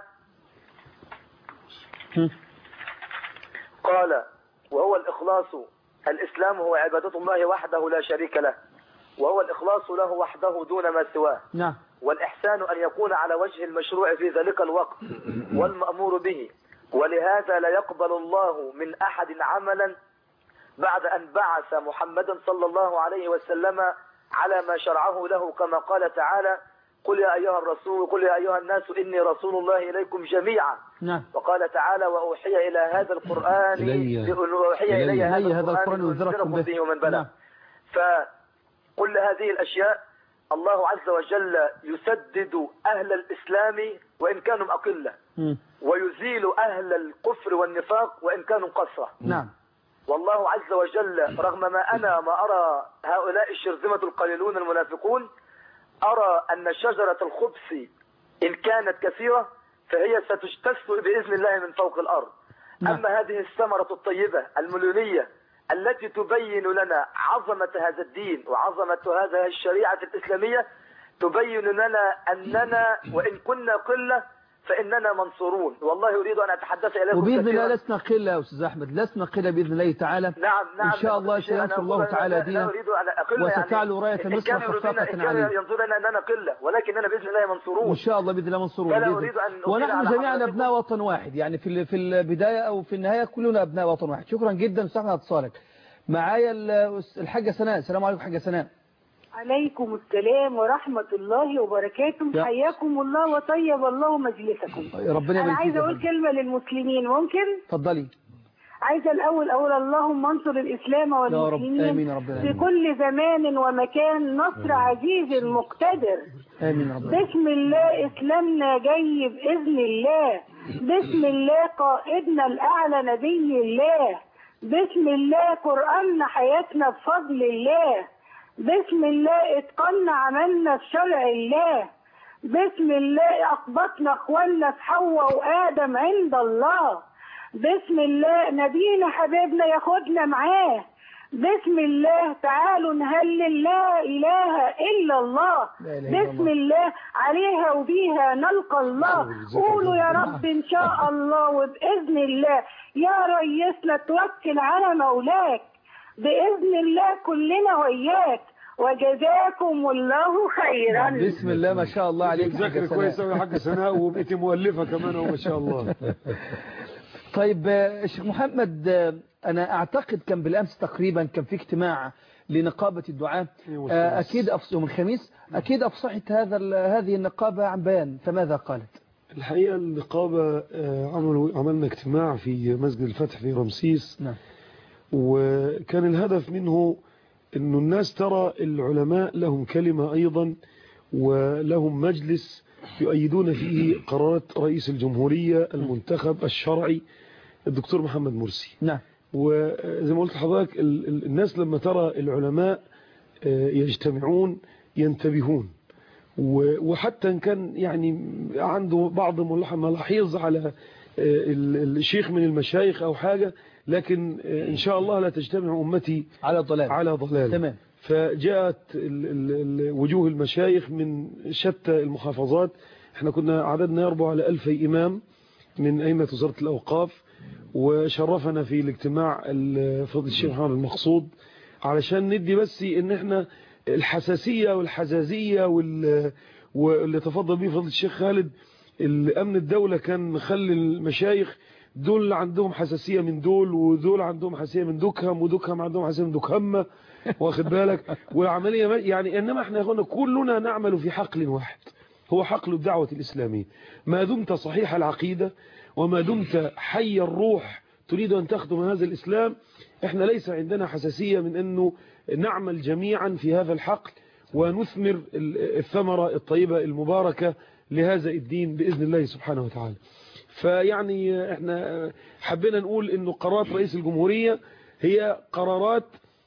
Speaker 2: هم.
Speaker 5: قال وهو الإخلاص الإسلام هو عبادة الله وحده لا شريك له وهو الإخلاص له وحده دون ما سواه
Speaker 2: نعم
Speaker 5: والإحسان أن يكون على وجه المشروع في ذلك الوقت والمأمور به ولهذا لا يقبل الله من أحد عملا بعد أن بعث محمدا صلى الله عليه وسلم على ما شرعه له كما قال تعالى قل يا أيها الرسول قل يا أيها الناس إني رسول الله إليكم جميعا
Speaker 2: نعم
Speaker 5: وقال تعالى وأوحي إلى هذا القرآن
Speaker 3: إلي.
Speaker 5: وأوحي
Speaker 3: إلي.
Speaker 5: إلي
Speaker 2: إلي هذا القرآن
Speaker 5: لأنذركم
Speaker 2: ينذركم به.
Speaker 5: به ومن بلغ
Speaker 2: نعم.
Speaker 5: فكل هذه الأشياء الله عز وجل يسدد أهل الإسلام وإن كانوا أقلة
Speaker 2: مم.
Speaker 5: ويزيل أهل الكفر والنفاق وإن كانوا قصة
Speaker 2: نعم
Speaker 5: والله عز وجل رغم ما أنا ما أرى هؤلاء الشرذمة القليلون المنافقون أرى أن شجرة الخبث إن كانت كثيرة فهي ستجتث بإذن الله من فوق الأرض
Speaker 2: نعم.
Speaker 5: أما هذه الثمرة الطيبة المليونية التي تبين لنا عظمة هذا الدين وعظمة هذه الشريعة الإسلامية تبين لنا أننا وإن كنا قلة فإننا منصورون والله أريد أن أتحدث إليكم
Speaker 2: وباذن
Speaker 5: كثيراً.
Speaker 2: الله لسنا قله يا استاذ احمد لسنا قله باذن الله تعالى
Speaker 5: نعم نعم
Speaker 2: إن شاء الله
Speaker 5: شيء أنا
Speaker 2: سينصر
Speaker 5: أقول
Speaker 2: الله
Speaker 5: أنا-
Speaker 2: تعالى
Speaker 5: لا-
Speaker 2: دينه
Speaker 5: لا أريد أن أقل
Speaker 2: وستعلو راية
Speaker 5: إن
Speaker 2: مصر
Speaker 5: كان يريدون-
Speaker 2: خفافة
Speaker 5: إن كان
Speaker 2: عليه.
Speaker 5: ينظرون أننا قلة ولكننا بإذن الله منصورون
Speaker 2: ان شاء الله باذن الله منصورون
Speaker 5: فلا
Speaker 2: بإذن
Speaker 5: أريد
Speaker 2: الله.
Speaker 5: أن أطيل
Speaker 2: ونحن
Speaker 5: على
Speaker 2: جميعا
Speaker 5: حضرتكم.
Speaker 2: ابناء وطن واحد يعني في ال- في البدايه او في النهايه كلنا ابناء وطن واحد شكرا جدا استاذ احمد اتصالك معايا ال- الحاجه سناء السلام عليكم حاجه سناء
Speaker 6: عليكم السلام ورحمة الله وبركاته
Speaker 2: يا-
Speaker 6: حياكم الله وطيب الله مجلسكم
Speaker 2: ربنا
Speaker 6: أنا
Speaker 2: يبارك فيك
Speaker 6: عايزة
Speaker 2: يا
Speaker 6: أقول
Speaker 2: فندم.
Speaker 6: كلمة للمسلمين ممكن؟
Speaker 2: اتفضلي
Speaker 6: عايزة الأول أقول اللهم انصر الإسلام
Speaker 2: يا رب
Speaker 6: والمسلمين
Speaker 2: امين يا رب
Speaker 6: في
Speaker 2: العالمين
Speaker 6: كل زمان ومكان نصر عزيز مقتدر
Speaker 2: امين يا رب العالمين.
Speaker 6: بسم الله إسلامنا جاي بإذن الله بسم الله قائدنا الأعلى نبي الله بسم الله قرآننا حياتنا بفضل الله بسم الله اتقنا عملنا في شرع الله بسم الله أقبطنا أخوالنا في حواء وآدم عند الله بسم الله نبينا حبيبنا ياخدنا معاه بسم الله تعالوا نهلل لا إله إلا الله
Speaker 2: لا إله إلا
Speaker 6: بسم الله عليها وبيها نلقى الله قولوا يا رب إن شاء الله وبإذن الله يا ريسنا توكل على مولاك بإذن الله كلنا وإياك وجزاكم الله خيرا
Speaker 2: بسم الله ما شاء الله عليك
Speaker 4: ذاكر
Speaker 2: حاجة
Speaker 4: كويس
Speaker 2: سناء
Speaker 4: قوي يا حاج سناء وبقيتي مؤلفه كمان أهو ما شاء الله
Speaker 2: طيب آه، شيخ محمد آه، أنا أعتقد كان بالأمس تقريبا كان في اجتماع لنقابة الدعاة
Speaker 4: يوم
Speaker 2: آه،
Speaker 4: الخميس.
Speaker 2: أكيد أفص يوم الخميس أكيد أفصحت هذا ال- هذه النقابة عن بيان فماذا قالت
Speaker 4: الحقيقة النقابة آه، عملوا عملنا اجتماع في مسجد الفتح في رمسيس
Speaker 2: نعم
Speaker 4: وكان الهدف منه انه الناس ترى العلماء لهم كلمة ايضا ولهم مجلس يؤيدون فيه قرارات رئيس الجمهورية المنتخب الشرعي الدكتور محمد مرسي
Speaker 2: نعم
Speaker 4: وزي ما قلت لحضرتك ال- ال- الناس لما ترى العلماء آه، يجتمعون ينتبهون و- وحتى ان كان يعني عنده بعض ملاح- ملاحظ على ال- الشيخ من المشايخ أو حاجة لكن آه، إن شاء الله لا تجتمع أمتي
Speaker 2: على الضلال
Speaker 4: على ضلال
Speaker 2: تمام
Speaker 4: فجاءت ال- ال- ال- وجوه المشايخ من شتى المحافظات احنا كنا عددنا يربو على ألفي إمام من أئمة وزارة الأوقاف وشرفنا في الاجتماع ال- فضل الشيخ محمد المقصود علشان ندي بس ان احنا الحساسية والحزازية وال- واللي تفضل به فضل الشيخ خالد الأمن الدولة كان مخلي المشايخ دول عندهم حساسية من دول ودول عندهم حساسية من دكهم ودكهم عندهم حساسية من دكهمة واخد بالك والعملية ما- يعني إنما احنا يا اخوانا كلنا نعمل في حقل واحد هو حقل الدعوة الإسلامية ما دمت صحيح العقيدة وما دمت حي الروح تريد أن تخدم هذا الإسلام احنا ليس عندنا حساسية من أنه نعمل جميعا في هذا الحقل ونثمر ال- الثمرة الطيبة المباركة لهذا الدين بإذن الله سبحانه وتعالى فيعني احنا حبينا نقول انه قرارات رئيس الجمهورية هي قرارات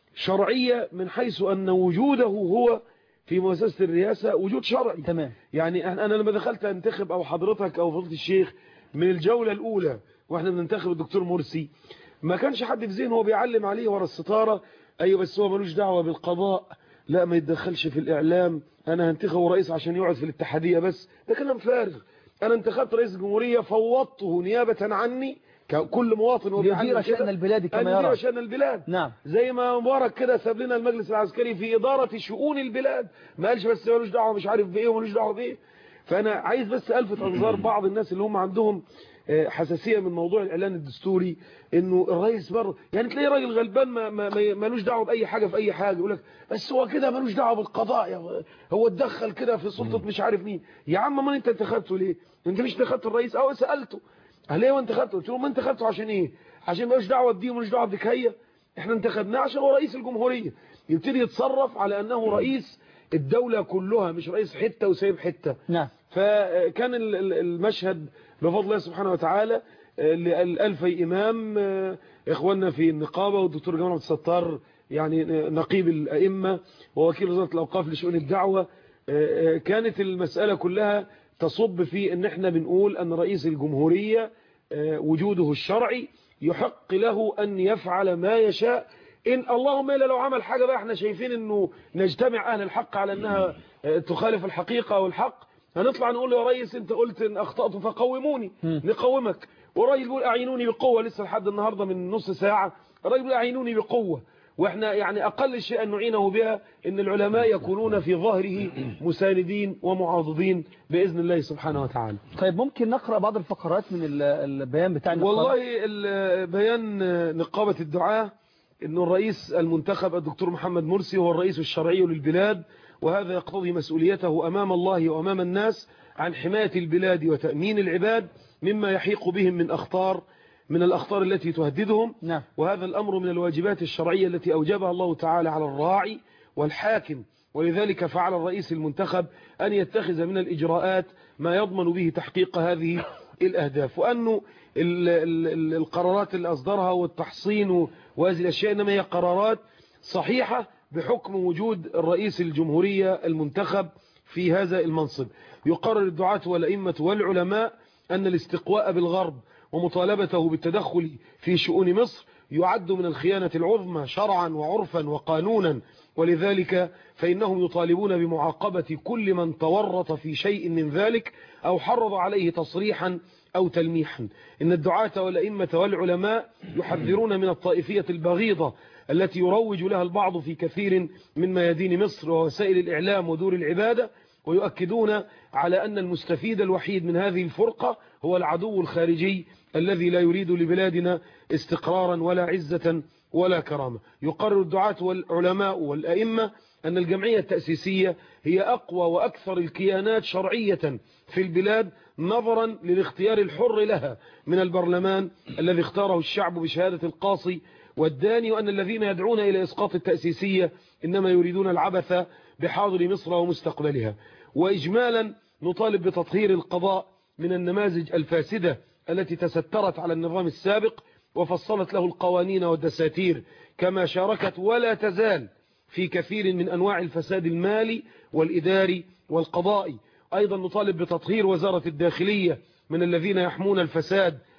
Speaker 4: شرعية من حيث أن وجوده هو في مؤسسة الرئاسة وجود شرعي
Speaker 2: تمام
Speaker 4: يعني انا لما دخلت انتخب او حضرتك او فضيله الشيخ من الجولة الاولى واحنا بننتخب الدكتور مرسي ما كانش حد في ذهنه هو بيعلم عليه ورا الستارة ايوه بس هو ملوش دعوة بالقضاء لا ما يتدخلش في الاعلام انا هنتخبه رئيس عشان يقعد في الاتحادية بس ده كلام فارغ انا انتخبت رئيس الجمهورية فوضته نيابة عني كل مواطن هو
Speaker 2: ليدير
Speaker 4: بيعلم
Speaker 2: شأن
Speaker 4: كده
Speaker 2: البلاد كما
Speaker 4: أن
Speaker 2: يرى.
Speaker 4: يدير شأن البلاد
Speaker 2: نعم
Speaker 4: زي ما مبارك كده ساب لنا المجلس العسكري في إدارة شؤون البلاد ما قالش بس ملوش دعوة مش عارف بإيه وملوش دعوة بإيه فأنا عايز بس ألفت أنظار بعض الناس اللي هم عندهم آه، حساسية من موضوع الإعلان الدستوري إنه الرئيس بره يعني تلاقي راجل غلبان ما ما ما- ملوش دعوة بأي حاجة في أي حاجة يقول لك بس هو كده ملوش دعوة بالقضاء يا- هو اتدخل كده في سلطة مش عارف مين يا عم ما أنت انتخبته ليه؟ أنت مش انتخبت الرئيس أو سألته قال ليه وانت خدته قلت له ما انت خدته عشان ايه عشان ملوش دعوه بدي وملوش دعوه بدكهيه احنا انتخبناه عشان هو رئيس الجمهوريه يبتدي يتصرف على انه رئيس الدوله كلها مش رئيس حته وسايب حته
Speaker 2: نعم
Speaker 4: فكان ال- ال- المشهد بفضل الله سبحانه وتعالى آه، لألفي إمام آه، إخواننا في النقابة والدكتور جمال عبد الستار يعني نقيب الأئمة ووكيل وزارة الأوقاف لشؤون الدعوة آه، آه، كانت المسألة كلها تصب في أن احنا بنقول أن رئيس الجمهورية آه، وجوده الشرعي يحق له أن يفعل ما يشاء إن اللهم إلا لو عمل حاجة بقى احنا شايفين أنه نجتمع أهل الحق على أنها آه، تخالف الحقيقة والحق هنطلع نقول له يا ريس انت قلت ان اخطأت فقوموني نقومك والراجل بيقول اعينوني بقوة لسه لحد النهاردة من نص ساعة الراجل بيقول اعينوني بقوة واحنا يعني اقل شيء ان نعينه بها ان العلماء يكونون في ظهره مساندين ومعاضدين باذن الله سبحانه وتعالى
Speaker 2: طيب ممكن نقرأ بعض الفقرات من ال- البيان بتاع النقابة؟
Speaker 4: والله ال- بيان نقابة الدعاة انه الرئيس المنتخب الدكتور محمد مرسي هو الرئيس الشرعي للبلاد وهذا يقتضي مسؤوليته امام الله وامام الناس عن حماية البلاد وتأمين العباد مما يحيق بهم من اخطار من الاخطار التي تهددهم
Speaker 2: نعم
Speaker 4: وهذا الأمر من الواجبات الشرعية التي أوجبها الله تعالى على الراعي والحاكم ولذلك فعل الرئيس المنتخب أن يتخذ من الإجراءات ما يضمن به تحقيق هذه الأهداف وأنه ال- ال- ال- القرارات اللي أصدرها والتحصين وهذه الأشياء إنما هي قرارات صحيحة بحكم وجود الرئيس الجمهورية المنتخب في هذا المنصب يقرر الدعاة والأئمة والعلماء أن الاستقواء بالغرب ومطالبته بالتدخل في شؤون مصر يعد من الخيانة العظمى شرعا وعرفا وقانونا ولذلك فإنهم يطالبون بمعاقبة كل من تورط في شيء من ذلك أو حرض عليه تصريحا أو تلميحا إن الدعاة والأئمة والعلماء يحذرون من الطائفية البغيضة التي يروج لها البعض في كثير من ميادين مصر ووسائل الإعلام ودور العبادة ويؤكدون على أن المستفيد الوحيد من هذه الفرقة هو العدو الخارجي الذي لا يريد لبلادنا استقرارا ولا عزة ولا كرامة يقرر الدعاة والعلماء والأئمة أن الجمعية التأسيسية هي أقوى وأكثر الكيانات شرعية في البلاد نظرا للاختيار الحر لها من البرلمان الذي اختاره الشعب بشهادة القاصي والداني وأن الذين يدعون إلى إسقاط التأسيسية إنما يريدون العبث بحاضر مصر ومستقبلها وإجمالا نطالب بتطهير القضاء من النماذج الفاسدة التي تسترت على النظام السابق وفصلت له القوانين والدساتير كما شاركت ولا تزال في كثير من أنواع الفساد المالي والإداري والقضائي أيضا نطالب بتطهير وزارة الداخلية من الذين يحمون الفساد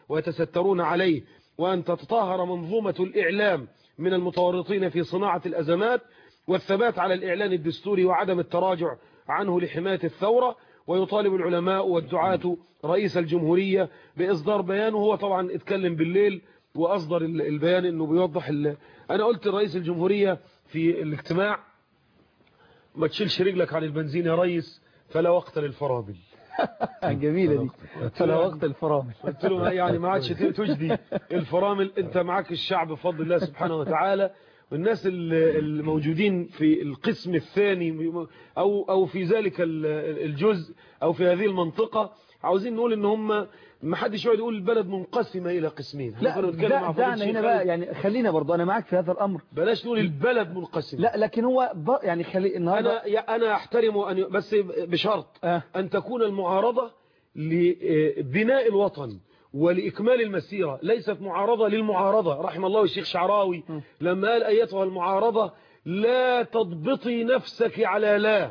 Speaker 4: ويتسترون عليه وأن تتطهر منظومة الإعلام من المتورطين في صناعة الأزمات والثبات على الإعلان الدستوري وعدم التراجع عنه لحماية الثورة ويطالب العلماء والدعاة رئيس الجمهورية بإصدار بيان وهو طبعا اتكلم بالليل وأصدر ال- البيان أنه بيوضح ال... أنا قلت لرئيس الجمهورية في الاجتماع ما تشيلش رجلك عن البنزين يا ريس فلا وقت للفرامل
Speaker 2: جميلة دي فلا وقت الفرامل
Speaker 4: قلت له يعني ما عادش تجدي الفرامل انت معاك الشعب بفضل الله سبحانه وتعالى والناس ال- الموجودين في القسم الثاني او او في ذلك ال- الجزء او في هذه المنطقة عاوزين نقول ان هم ما حدش يقعد يقول البلد منقسمة الى قسمين احنا
Speaker 2: لا
Speaker 4: كنا بنتكلم
Speaker 2: دع-
Speaker 4: مع فضيلة
Speaker 2: دعنا
Speaker 4: الشيخ
Speaker 2: هنا بقى
Speaker 4: خالد.
Speaker 2: يعني خلينا برضو أنا معاك في هذا الأمر
Speaker 4: بلاش نقول البلد منقسمة
Speaker 2: لا لكن هو ب- يعني خلي النهارده
Speaker 4: انا يا- انا احترم ان بس بشرط
Speaker 2: آه.
Speaker 4: ان تكون المعارضه لبناء الوطن ولاكمال المسيره ليست معارضه للمعارضه رحم الله الشيخ شعراوي لما قال ايتها المعارضه لا تضبطي نفسك على لا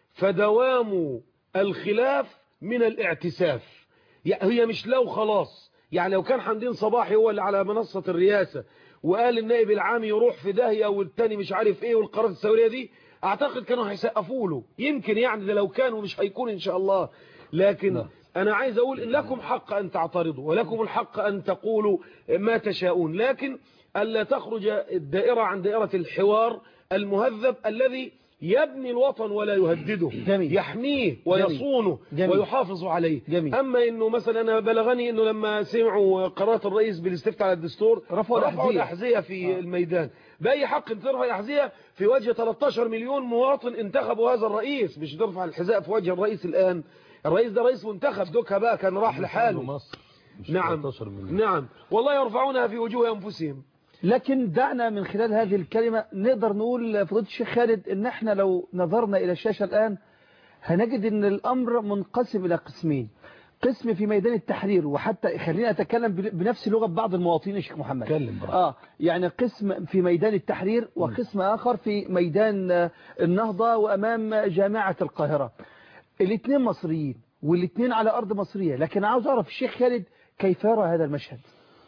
Speaker 4: فدوام الخلاف من الاعتساف يعني هي مش لو خلاص يعني لو كان حمدين صباحي هو اللي على منصة الرئاسة وقال النائب العام يروح في داهية والتاني مش عارف ايه والقرارات الثورية دي اعتقد كانوا هيسقفوا له يمكن يعني ده لو كانوا مش هيكون ان شاء الله لكن انا عايز اقول إن لكم حق ان تعترضوا ولكم الحق ان تقولوا ما تشاءون لكن الا تخرج الدائرة عن دائرة الحوار المهذب الذي يبني الوطن ولا يهدده
Speaker 2: جميل.
Speaker 4: يحميه ويصونه
Speaker 2: جميل.
Speaker 4: ويحافظ عليه
Speaker 2: جميل.
Speaker 4: اما انه مثلا انا بلغني انه لما سمعوا قرارات الرئيس بالاستفتاء على الدستور
Speaker 2: رفعوا الأحذية.
Speaker 4: الاحذيه في آه. الميدان باي حق ترفع الاحذيه في وجه 13 مليون مواطن انتخبوا هذا الرئيس مش ترفع الحذاء في وجه الرئيس الان الرئيس ده رئيس منتخب دوكها بقى كان راح لحاله
Speaker 3: مصر مش
Speaker 4: نعم
Speaker 3: 13 مليون.
Speaker 4: نعم والله يرفعونها في وجوه انفسهم
Speaker 2: لكن دعنا من خلال هذه الكلمة نقدر نقول فضيلة الشيخ خالد ان احنا لو نظرنا الى الشاشة الان هنجد ان الامر منقسم الى قسمين قسم في ميدان التحرير وحتى خلينا اتكلم بن- بنفس لغة بعض المواطنين يا شيخ محمد
Speaker 3: اتكلم براحتك.
Speaker 2: اه يعني قسم في ميدان التحرير وقسم اخر في ميدان آه، النهضة وامام جامعة القاهرة الاثنين مصريين والاثنين على ارض مصرية لكن عاوز اعرف الشيخ خالد كيف يرى هذا المشهد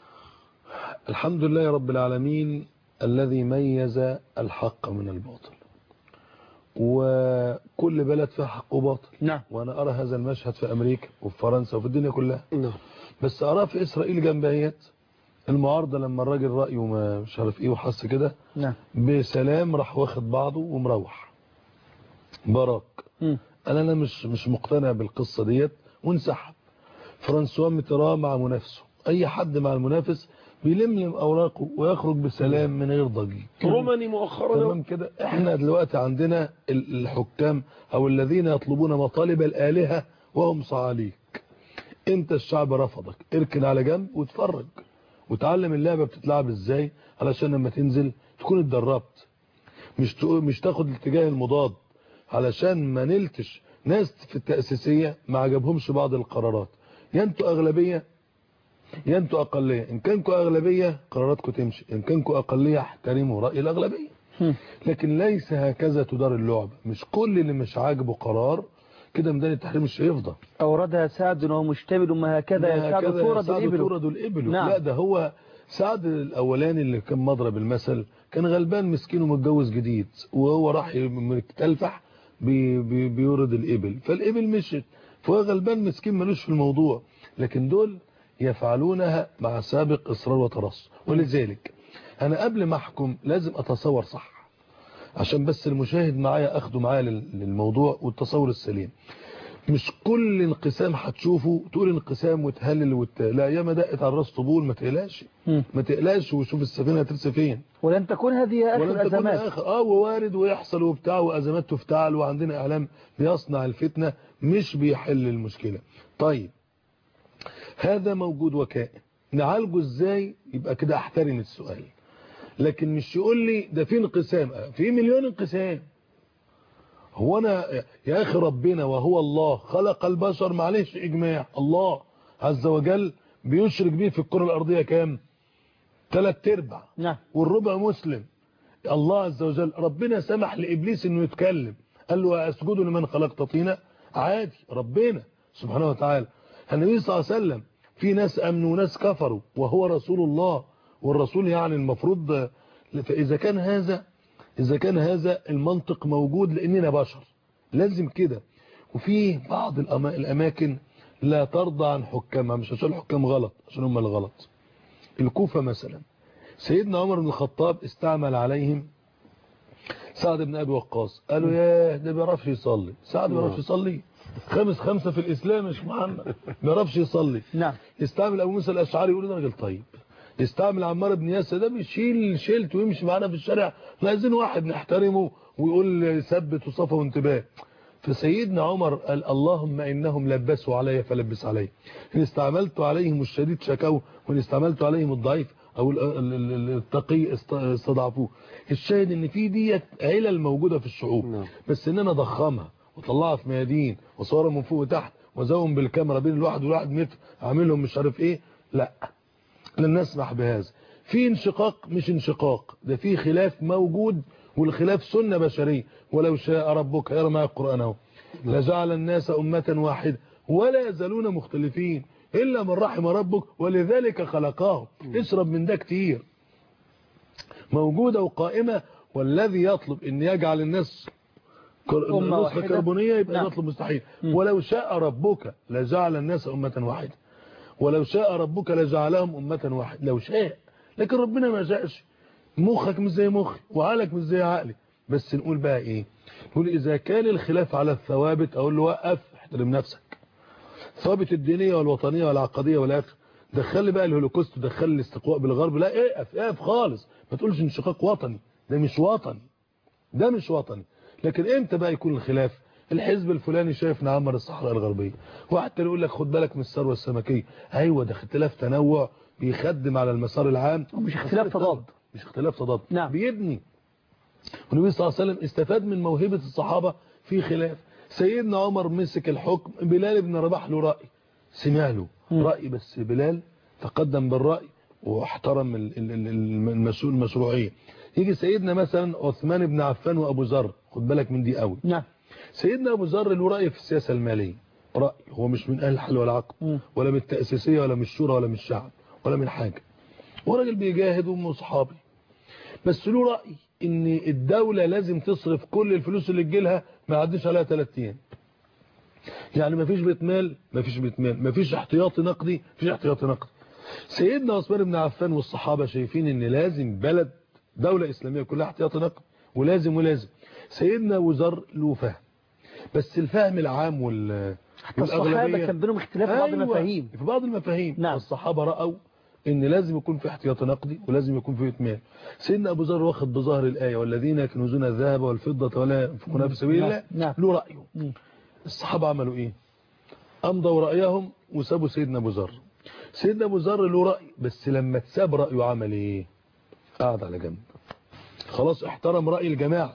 Speaker 3: الحمد لله يا رب العالمين الذي ميز الحق من الباطل وكل بلد فيها حق وباطل
Speaker 2: نعم
Speaker 3: وانا ارى هذا المشهد في امريكا وفي فرنسا وفي الدنيا كلها
Speaker 4: نعم
Speaker 3: بس اراه في اسرائيل جنبهيت المعارضه لما الراجل رايه ما مش عارف ايه وحس كده
Speaker 2: نعم
Speaker 3: بسلام راح واخد بعضه ومروح براك
Speaker 2: مم.
Speaker 3: قال انا مش مش مقتنع بالقصه ديت وانسحب فرانسوا ميتران مع منافسه اي حد مع المنافس بيلملم اوراقه ويخرج بسلام من غير ضجيج
Speaker 4: روماني مؤخرا
Speaker 3: تمام كده احنا دلوقتي عندنا ال- الحكام او الذين يطلبون مطالب الالهه وهم صعاليك انت الشعب رفضك اركن على جنب واتفرج وتعلم اللعبه بتتلعب ازاي علشان لما تنزل تكون اتدربت مش تقول مش تاخد الاتجاه المضاد علشان ما نلتش ناس في التأسيسية ما عجبهمش بعض القرارات يا انتوا أغلبية يا انتوا أقلية إن كانكوا أغلبية قراراتكم تمشي إن كانكوا أقلية احترموا رأي الأغلبية لكن ليس هكذا تدار اللعبة مش كل اللي مش عاجبه قرار كده ميدان التحرير مش هيفضى
Speaker 2: أوردها سعد وهو مشتمل ما هكذا يكاد
Speaker 3: هكذا
Speaker 2: تورد
Speaker 3: سعد
Speaker 2: الإبل
Speaker 3: تورد الإبل
Speaker 2: نعم.
Speaker 3: لا ده هو سعد الأولاني اللي كان مضرب المثل كان غلبان مسكين ومتجوز جديد وهو راح يتلفح بي بي بيورد الإبل فالإبل مشت فهو غلبان مسكين ملوش في الموضوع لكن دول يفعلونها مع سابق إصرار وترص ولذلك أنا قبل ما أحكم لازم أتصور صح عشان بس المشاهد معايا أخده معايا لل- للموضوع والتصور السليم مش كل انقسام هتشوفه تقول انقسام وتهلل وت... لا ياما دقت على الراس طبول ما تقلقش
Speaker 2: مم.
Speaker 3: ما تقلقش وشوف السفينه هترسى فين
Speaker 2: ولن تكون هذه آخر
Speaker 3: ولن تكون
Speaker 2: الأزمات
Speaker 3: آخر اه ووارد ويحصل وبتاع وازمات تفتعل وعندنا اعلام بيصنع الفتنه مش بيحل المشكله طيب هذا موجود وكائن نعالجه ازاي يبقى كده احترم السؤال لكن مش يقول لي ده في انقسام آه، في مليون انقسام هو انا يا اخي ربنا وهو الله خلق البشر معلش اجماع الله عز وجل بيشرك بيه في الكره الارضيه كام ثلاث ارباع
Speaker 2: نعم
Speaker 3: والربع مسلم الله عز وجل ربنا سمح لابليس انه يتكلم قال له اسجد لمن خلقت طينا عادي ربنا سبحانه وتعالى النبي صلى الله عليه وسلم في ناس امنوا وناس كفروا وهو رسول الله والرسول يعني المفروض فاذا كان هذا اذا كان هذا المنطق موجود لاننا بشر لازم كده وفي بعض الأما- الاماكن لا ترضى عن حكامها مش عشان الحكام غلط عشان هم الغلط الكوفة مثلا سيدنا عمر بن الخطاب استعمل عليهم سعد بن ابي وقاص قالوا يا ده بيعرفش يصلي سعد ما بيعرفش يصلي خامس خمسة في الاسلام مش محمد ما بيعرفش يصلي
Speaker 2: نعم
Speaker 3: يستعمل ابو موسى الاشعري يقول ده راجل طيب يستعمل عمار بن ياسر ده بيشيل شيلت ويمشي معانا في الشارع احنا عايزين واحد نحترمه ويقول ثبت وصفه وانتباه فسيدنا عمر قال اللهم انهم لبسوا علي فلبس علي ان استعملت عليهم الشديد شكوه وان استعملت عليهم الضعيف او ال- ال- ال- التقي است- استضعفوه الشاهد ان في ديت علل موجوده في الشعوب
Speaker 4: نعم.
Speaker 3: بس ان انا اضخمها واطلعها في ميادين واصورها من فوق وتحت وازوم بالكاميرا بين الواحد والواحد متر اعملهم مش عارف ايه لا لن نسمح بهذا في انشقاق مش انشقاق ده في خلاف موجود والخلاف سنة بشرية ولو شاء ربك يرى مع القرآن اهو لجعل الناس أمة واحدة ولا يزالون مختلفين إلا من رحم ربك ولذلك خلقاهم اشرب من ده كتير موجودة وقائمة والذي يطلب ان يجعل الناس كر-
Speaker 2: أمة
Speaker 3: نسخة
Speaker 2: واحدة.
Speaker 3: كربونية يبقى
Speaker 2: نعم.
Speaker 3: يطلب مستحيل ولو شاء ربك لجعل الناس أمة واحدة ولو شاء ربك لجعلهم أمة واحدة لو شاء لكن ربنا ما شاءش مخك مش زي مخي وعقلك مش زي عقلي بس نقول بقى ايه نقول اذا كان الخلاف على الثوابت اقول له وقف احترم نفسك ثوابت الدينية والوطنية والعقدية والاخر دخل بقى الهولوكوست ودخل الاستقواء بالغرب لا اقف اقف خالص ما تقولش انشقاق وطني ده مش وطني ده مش وطني لكن امتى بقى يكون الخلاف الحزب الفلاني شايف نعمر الصحراء الغربية واحد تاني يقول لك خد بالك من الثروه السمكية ايوه ده اختلاف تنوع بيخدم على المسار العام
Speaker 2: ومش اختلاف تضاد.
Speaker 3: مش اختلاف تضاد
Speaker 2: نعم.
Speaker 3: بيبني والنبي صلى الله عليه وسلم استفاد من موهبة الصحابة في خلاف سيدنا عمر مسك الحكم بلال بن رباح له رأي سمع له رأي بس بلال تقدم بالرأي واحترم ال- ال- ال- المسؤول المشروعية يجي سيدنا مثلا عثمان بن عفان وابو ذر خد بالك من دي قوي
Speaker 2: نعم
Speaker 3: سيدنا ابو ذر له رأي في السياسة المالية رأي هو مش من اهل الحل والعقد
Speaker 2: مم.
Speaker 3: ولا من التأسيسية ولا من الشورى ولا من الشعب ولا من حاجة هو راجل بيجاهد ومصحابي بس له رأي ان الدولة لازم تصرف كل الفلوس اللي تجيلها ما يعديش عليها 3 ايام يعني ما فيش بيت مال ما فيش بيت مال ما فيش احتياطي نقدي ما فيش احتياطي نقدي سيدنا عثمان بن عفان والصحابة شايفين ان لازم بلد دولة اسلامية كلها احتياطي نقدي ولازم ولازم سيدنا ابو ذر له فهم بس الفهم العام وال
Speaker 2: الصحابة كان بينهم اختلاف في بعض
Speaker 3: أيوة،
Speaker 2: المفاهيم
Speaker 3: في بعض المفاهيم
Speaker 2: نعم.
Speaker 3: الصحابة رأوا ان لازم يكون في احتياط نقدي ولازم يكون في اتمان سيدنا ابو ذر واخد بظاهر الآية والذين يكنزون الذهب والفضة ولا ينفقونها في سبيل الله
Speaker 2: نعم.
Speaker 3: له رأيه
Speaker 2: مم.
Speaker 3: الصحابة عملوا ايه امضوا رأيهم وسابوا سيدنا ابو ذر سيدنا ابو ذر له رأي بس لما تساب رأيه عمل ايه قعد على جنب خلاص احترم رأي الجماعة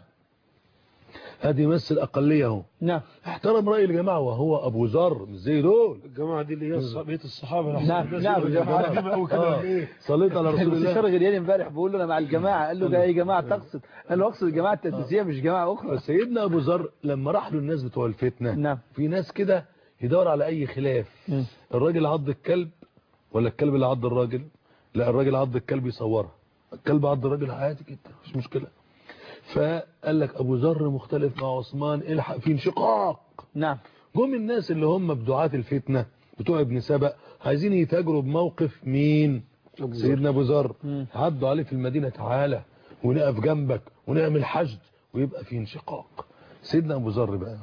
Speaker 3: هذه يمثل أقلية اهو
Speaker 2: نعم
Speaker 3: احترم رأي الجماعة وهو أبو ذر مش زي دول
Speaker 4: الجماعة دي اللي هي الص- بيت الصحابة
Speaker 2: نعم نعم
Speaker 4: الجماعة دي قوي كده
Speaker 3: آه.
Speaker 4: ولا ايه
Speaker 3: صليت على رسول
Speaker 2: المستشار
Speaker 3: الله
Speaker 2: غرياني امبارح بيقول له انا مع الجماعه قال له ده اي جماعه تقصد قال له اقصد الجماعه التدريسيه مش جماعه اخرى
Speaker 3: سيدنا أبو ذر لما راح له الناس بتوع الفتنة
Speaker 2: نعم.
Speaker 3: في ناس كده يدور على أي خلاف
Speaker 2: مم.
Speaker 3: الراجل عض الكلب ولا الكلب اللي عض الراجل لا الراجل عض الكلب يصورها الكلب عض الراجل عادي جدا مش مشكلة فقال لك أبو ذر مختلف مع عثمان الحق في انشقاق
Speaker 2: نعم
Speaker 3: جم الناس اللي هم بدعاة الفتنة بتوع ابن سبأ عايزين يتاجروا بموقف مين سيدنا ابو ذر
Speaker 2: مم.
Speaker 3: عدوا عليه في المدينة تعالى ونقف جنبك ونعمل حشد ويبقى في انشقاق سيدنا ابو ذر بقى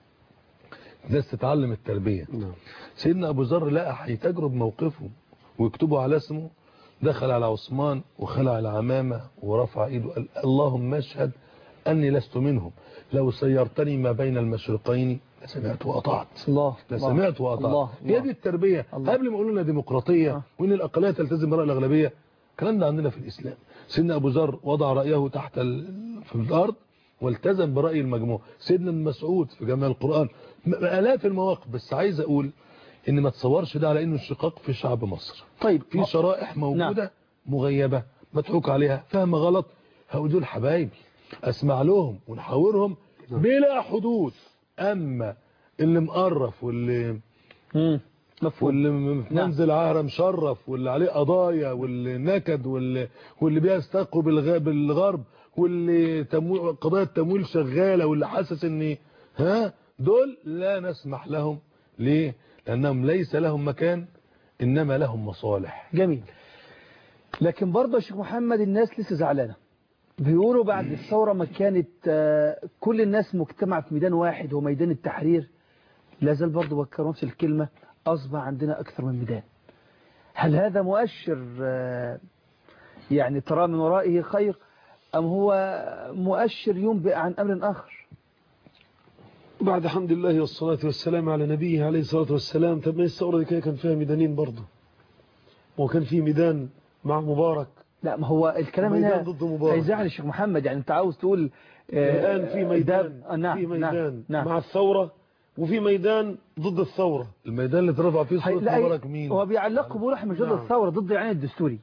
Speaker 3: الناس تتعلم التربية
Speaker 4: نعم
Speaker 3: سيدنا ابو ذر لقى هيتاجروا بموقفه ويكتبوا على اسمه دخل على عثمان وخلع العمامة ورفع ايده قال اللهم اشهد اني لست منهم لو سيرتني ما بين المشرقين لسمعت واطعت
Speaker 2: الله
Speaker 3: لا
Speaker 2: الله.
Speaker 3: سمعت وأطعت
Speaker 2: الله
Speaker 3: هي دي
Speaker 2: الله.
Speaker 3: التربية
Speaker 2: الله.
Speaker 3: قبل ما يقولوا لنا ديمقراطية
Speaker 2: آه.
Speaker 3: وإن الأقلية تلتزم برأي الأغلبية الكلام ده عندنا في الإسلام سيدنا أبو ذر وضع رأيه تحت ال... في الأرض والتزم برأي المجموع سيدنا ابن مسعود في جامع القرآن م- آلاف المواقف بس عايز أقول إن ما تصورش ده على إنه انشقاق في شعب مصر
Speaker 2: طيب
Speaker 3: في شرائح موجودة مغيبة مضحوك عليها فهم غلط هقول دول حبايبي اسمع لهم ونحاورهم بلا حدود اما اللي مقرف واللي
Speaker 2: مم. مفهوم
Speaker 3: واللي م- في
Speaker 2: نعم.
Speaker 3: منزل عهرة مشرف واللي عليه قضايا واللي نكد واللي, واللي بيستقوا بالغ- بالغرب واللي تمويل قضايا التمويل شغالة واللي حاسس ان ها دول لا نسمح لهم ليه لانهم ليس لهم مكان انما لهم مصالح
Speaker 2: جميل لكن برضه يا شيخ محمد الناس لسه زعلانه بيقولوا بعد الثورة ما كانت آه، كل الناس مجتمعة في ميدان واحد هو ميدان التحرير لا زال برضه بكر نفس الكلمة أصبح عندنا أكثر من ميدان هل هذا مؤشر آه، يعني ترى من ورائه خير أم هو مؤشر ينبئ عن أمر آخر
Speaker 4: بعد حمد الله والصلاة والسلام على نبيه عليه الصلاة والسلام طب ما الثورة دي كده كان فيها ميدانين برضه وكان في ميدان مع مبارك
Speaker 2: لا ما هو الكلام
Speaker 4: ميدان
Speaker 2: هنا
Speaker 4: ضد مبارك.
Speaker 2: هيزعل الشيخ محمد يعني أنت عاوز تقول آه،
Speaker 4: الآن في ميدان
Speaker 2: ده- آه، نعم
Speaker 4: في ميدان
Speaker 2: نعم نعم
Speaker 4: مع الثورة وفي ميدان ضد الثورة
Speaker 3: الميدان اللي اترفع فيه
Speaker 2: هي-
Speaker 3: صورة
Speaker 2: لا،
Speaker 3: مبارك مين
Speaker 2: هو بيعلقوا بيقولوا احنا مش ضد
Speaker 4: نعم.
Speaker 2: الثورة ضد الإعلان الدستوري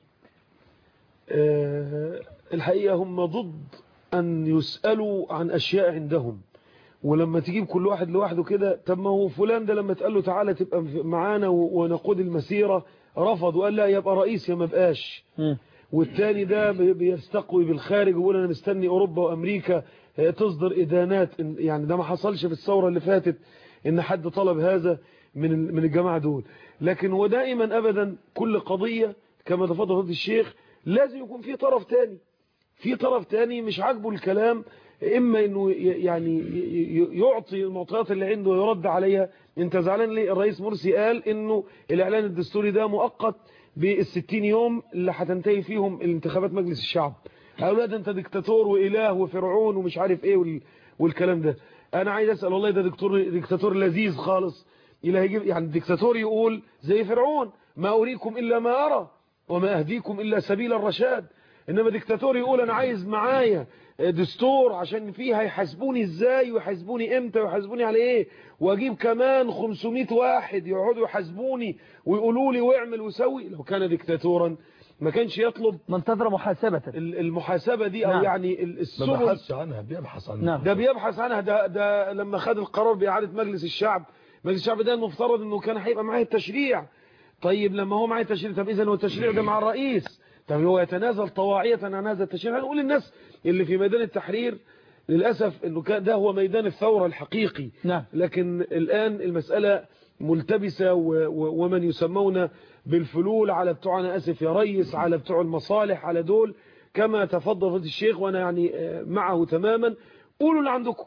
Speaker 4: آه، الحقيقة هم ضد أن يسألوا عن أشياء عندهم ولما تجيب كل واحد لوحده كده طب ما هو فلان ده لما تقال له تعالى تبقى معانا و- ونقود المسيرة رفض وقال لا يبقى رئيس يا ما بقاش والتاني ده بي- بيستقوي بالخارج ويقول انا مستني اوروبا وامريكا آه، تصدر ادانات إن- يعني ده ما حصلش في الثوره اللي فاتت ان حد طلب هذا من ال- من الجماعه دول لكن هو دائما ابدا كل قضيه كما تفضل فضيله الشيخ لازم يكون في طرف تاني في طرف تاني مش عاجبه الكلام اما انه ي- يعني ي- ي- يعطي المعطيات اللي عنده ويرد عليها انت زعلان ليه الرئيس مرسي قال انه الاعلان الدستوري ده مؤقت بالستين يوم اللي هتنتهي فيهم الانتخابات مجلس الشعب قالوا لا ده انت ديكتاتور واله وفرعون ومش عارف ايه وال... والكلام ده انا عايز اسال والله ده دكتور ديكتاتور لذيذ خالص الى هيجيب يعني الديكتاتور يقول زي فرعون ما اريكم الا ما ارى وما اهديكم الا سبيل الرشاد انما ديكتاتور يقول انا عايز معايا دستور عشان فيه هيحاسبوني ازاي ويحاسبوني امتى ويحاسبوني على ايه واجيب كمان 500 واحد يقعدوا يحاسبوني ويقولوا لي واعمل وسوي لو كان ديكتاتورا ما كانش يطلب
Speaker 2: منتظر محاسبة
Speaker 4: ال- المحاسبة دي او
Speaker 2: نعم.
Speaker 4: يعني ال-
Speaker 3: ما
Speaker 4: السبل
Speaker 3: بحثش عنها بيبحث عنها
Speaker 2: نعم.
Speaker 4: ده بيبحث عنها ده ده لما خد القرار بإعادة مجلس الشعب مجلس الشعب ده المفترض انه كان هيبقى معاه التشريع طيب لما هو معاه التشريع طب اذا هو التشريع ده مع الرئيس طب هو يتنازل طواعية عن هذا التشريع هنقول للناس اللي في ميدان التحرير للأسف انه كان ده هو ميدان الثورة الحقيقي
Speaker 2: نعم.
Speaker 4: لكن الآن المسألة ملتبسة و- و- ومن يسمون بالفلول على بتوع أنا أسف يا ريس على بتوع المصالح على دول كما تفضل فضل الشيخ وأنا يعني آه، معه تماما قولوا اللي عندكم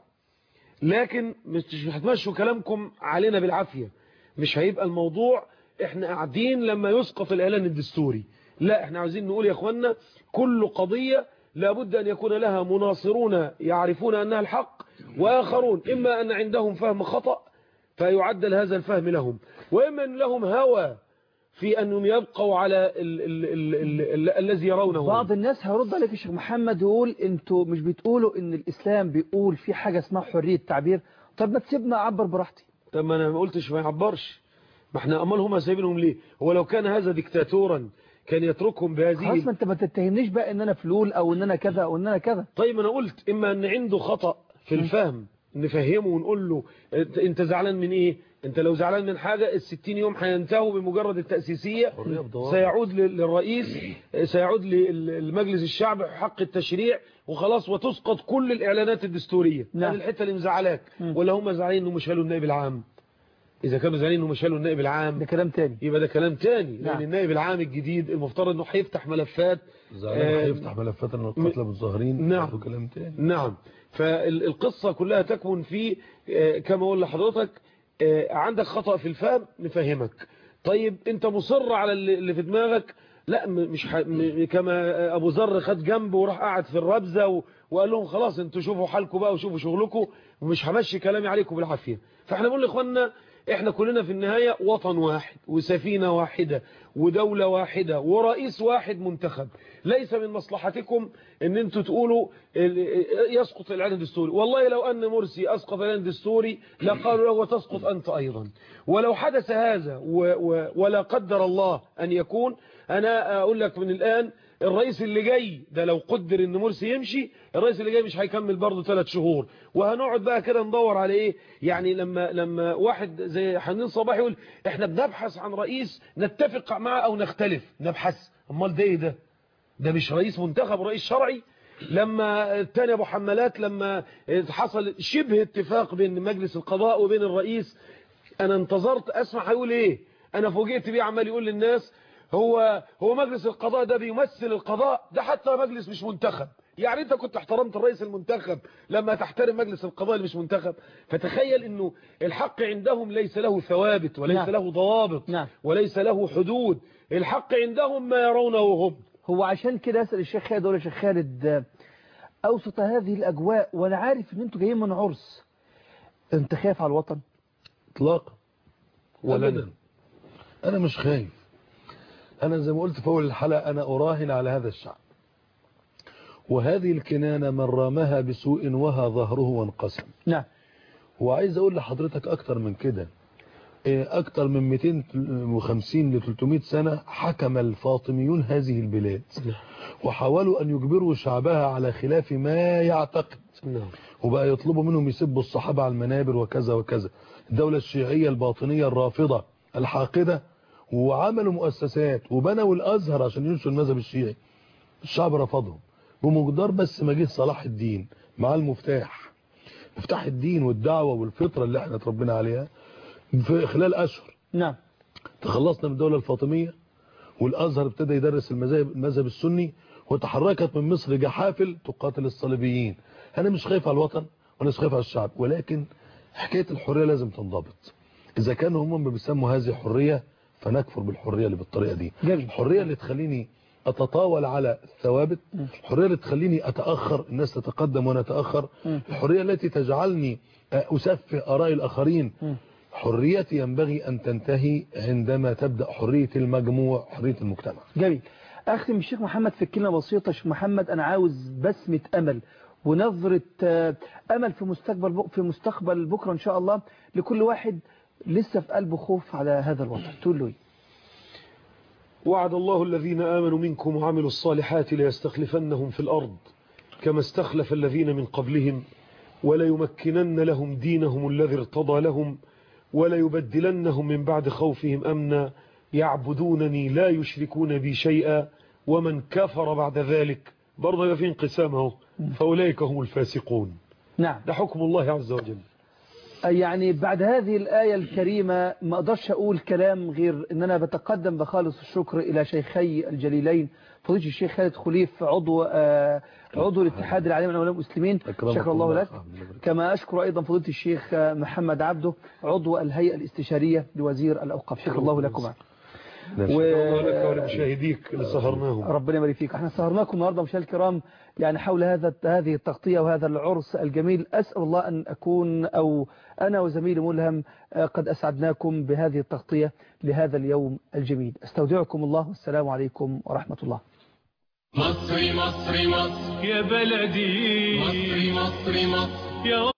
Speaker 4: لكن مش هتمشوا كلامكم علينا بالعافية مش هيبقى الموضوع احنا قاعدين لما يسقط الإعلان الدستوري لا احنا عاوزين نقول يا اخوانا كل قضية لابد أن يكون لها مناصرون يعرفون أنها الحق وآخرون إما أن عندهم فهم خطأ فيعدل هذا الفهم لهم وإما أن لهم هوى في أنهم يبقوا على ال ال ال ال ال الذي يرونه
Speaker 2: بعض الناس هيرد عليك يا شيخ محمد يقول انتوا مش بتقولوا ان الاسلام بيقول في حاجة اسمها حرية تعبير طب ما تسيبنا اعبر براحتي
Speaker 4: طب ما انا ما قلتش ما يعبرش ما احنا امال هم سايبينهم ليه هو لو كان هذا ديكتاتورا كان يتركهم
Speaker 2: خلاص ما
Speaker 4: بهذه
Speaker 2: انت ما تتهمنيش بقى ان انا فلول او ان انا كذا او ان انا كذا
Speaker 4: طيب انا قلت اما ان عنده خطأ في الفهم نفهمه ونقول له انت, انت زعلان من ايه انت لو زعلان من حاجة الستين يوم هينتهوا بمجرد التأسيسية
Speaker 3: حرية بضوابط.
Speaker 4: سيعود لل- للرئيس سيعود للمجلس الشعب حق التشريع وخلاص وتسقط كل الإعلانات الدستورية
Speaker 2: نعم.
Speaker 4: هذه الحتة اللي مزعلاك ولا هم زعلانين انه مش قالوا النائب العام إذا كانوا زعلانين انه مش قالوا النائب العام
Speaker 2: ده كلام تاني
Speaker 4: يبقى ده كلام تاني
Speaker 2: نعم.
Speaker 4: لأن النائب العام الجديد المفترض انه هيفتح ملفات
Speaker 3: زعلان
Speaker 4: آه،
Speaker 3: هيفتح ملفات ان القتلى بالظاهرين
Speaker 4: نعم.
Speaker 3: برضه كلام تاني
Speaker 4: نعم فالقصة كلها تكمن في آه، كما أقول لحضرتك آه، عندك خطأ في الفهم نفهمك طيب انت مصر على اللي اللي في دماغك لا م- مش ح... م- كما ابو ذر خد جنبه وراح قعد في الربزه و... وقال لهم خلاص انتوا شوفوا حالكم بقى وشوفوا شغلكم ومش همشي كلامي عليكم بالعافيه فاحنا بنقول لاخواننا احنا كلنا في النهايه وطن واحد وسفينه واحده ودوله واحده ورئيس واحد منتخب ليس من مصلحتكم ان انتوا تقولوا ال- يسقط الاعلان الدستوري والله لو ان مرسي اسقط الاعلان الدستوري لقالوا له وتسقط انت ايضا ولو حدث هذا و و ولا قدر الله ان يكون انا اقول لك من الان الرئيس اللي جاي ده لو قدر ان مرسي يمشي الرئيس اللي جاي مش هيكمل برضه ثلاث شهور وهنقعد بقى كده ندور على ايه يعني لما لما واحد زي حنين صباح يقول احنا بنبحث عن رئيس نتفق معه او نختلف نبحث امال ده ايه ده ده مش رئيس منتخب رئيس شرعي لما التاني ابو حمالات لما حصل شبه اتفاق بين مجلس القضاء وبين الرئيس انا انتظرت اسمع هيقول ايه انا فوجئت بيه عمال يقول للناس هو هو مجلس القضاء ده بيمثل القضاء ده حتى مجلس مش منتخب يعني انت كنت احترمت الرئيس المنتخب لما تحترم مجلس القضاء اللي مش منتخب فتخيل انه الحق عندهم ليس له ثوابت وليس
Speaker 2: نعم.
Speaker 4: له ضوابط
Speaker 2: نعم.
Speaker 4: وليس له حدود الحق عندهم ما يرونه هم
Speaker 2: هو عشان كده اسال الشيخ خالد ولا الشيخ خالد آه، اوسط هذه الاجواء وانا عارف ان انتوا جايين من عرس انت خايف على الوطن
Speaker 3: اطلاقا
Speaker 4: ابدا
Speaker 3: ابدا انا مش خايف انا زي ما قلت في اول الحلقه انا اراهن على هذا الشعب وهذه الكنانه من رامها بسوء وها ظهره وانقسم
Speaker 2: نعم
Speaker 3: وعايز اقول لحضرتك اكتر من كده إيه، اكتر من 250 ل 300 سنة حكم الفاطميون هذه البلاد وحاولوا ان يجبروا شعبها على خلاف ما يعتقد
Speaker 4: نعم
Speaker 3: وبقى يطلبوا منهم يسبوا الصحابة على المنابر وكذا وكذا الدولة الشيعية الباطنية الرافضة الحاقدة وعملوا مؤسسات وبنوا الازهر عشان ينشروا المذهب الشيعي الشعب رفضهم بمقدار بس ما جه صلاح الدين مع المفتاح مفتاح الدين والدعوة والفطرة اللي احنا اتربينا عليها في خلال اشهر
Speaker 2: نعم
Speaker 3: تخلصنا من الدولة الفاطمية والازهر ابتدى يدرس المذاهب المذهب السني وتحركت من مصر جحافل تقاتل الصليبيين انا مش خايف على الوطن وانا مش خايف على الشعب ولكن حكاية الحرية لازم تنضبط اذا كانوا هم بيسموا هذه حرية فنكفر بالحرية اللي بالطريقة دي
Speaker 2: جميل.
Speaker 3: الحرية اللي تخليني اتطاول على الثوابت الحرية اللي تخليني اتأخر الناس تتقدم وانا اتأخر الحرية التي تجعلني اسفه اراء الاخرين حريتي ينبغي ان تنتهي عندما تبدأ حرية المجموع حرية المجتمع
Speaker 2: جميل اختم الشيخ محمد في كلمه بسيطه شيخ محمد انا عاوز بسمه امل ونظره آه، امل في مستقبل بك في مستقبل بكره ان شاء الله لكل واحد لسه في قلبه خوف على هذا الوطن تقول له ايه
Speaker 4: وعد الله الذين آمنوا منكم وعملوا الصالحات ليستخلفنهم في الأرض كما استخلف الذين من قبلهم وليمكنن لهم دينهم الذي ارتضى لهم وليبدلنهم من بعد خوفهم أمنا يعبدونني لا يشركون بي شيئا ومن كفر بعد ذلك برضه يبقى في انقسام اهو فأولئك هم الفاسقون
Speaker 2: نعم
Speaker 4: ده حكم الله عز وجل
Speaker 2: يعني بعد هذه الآية الكريمة ما أقدرش أقول كلام غير أن أنا بتقدم بخالص الشكر إلى شيخي الجليلين فضيلة الشيخ خالد خليف عضو آه، عضو الاتحاد العالمي للعلماء المسلمين
Speaker 3: أكرمك
Speaker 2: شكر الله
Speaker 3: الله.
Speaker 2: لك
Speaker 3: آمين. الله يبارك.
Speaker 2: كما أشكر أيضا فضيلة الشيخ آه، محمد عبده عضو الهيئة الاستشارية لوزير الأوقاف شكر الله لكما و...
Speaker 4: الله لك ولمشاهديك اللي سهرناهم
Speaker 2: ربنا يبارك فيك احنا سهرناكم النهارده مشاهدينا الكرام يعني حول هذا هذه التغطيه وهذا العرس الجميل اسال الله ان اكون او انا وزميلي ملهم آه، قد اسعدناكم بهذه التغطيه لهذا اليوم الجميل استودعكم الله والسلام عليكم ورحمه الله
Speaker 1: مصري مصري مصر يا بلدي مصري مصري مصر يا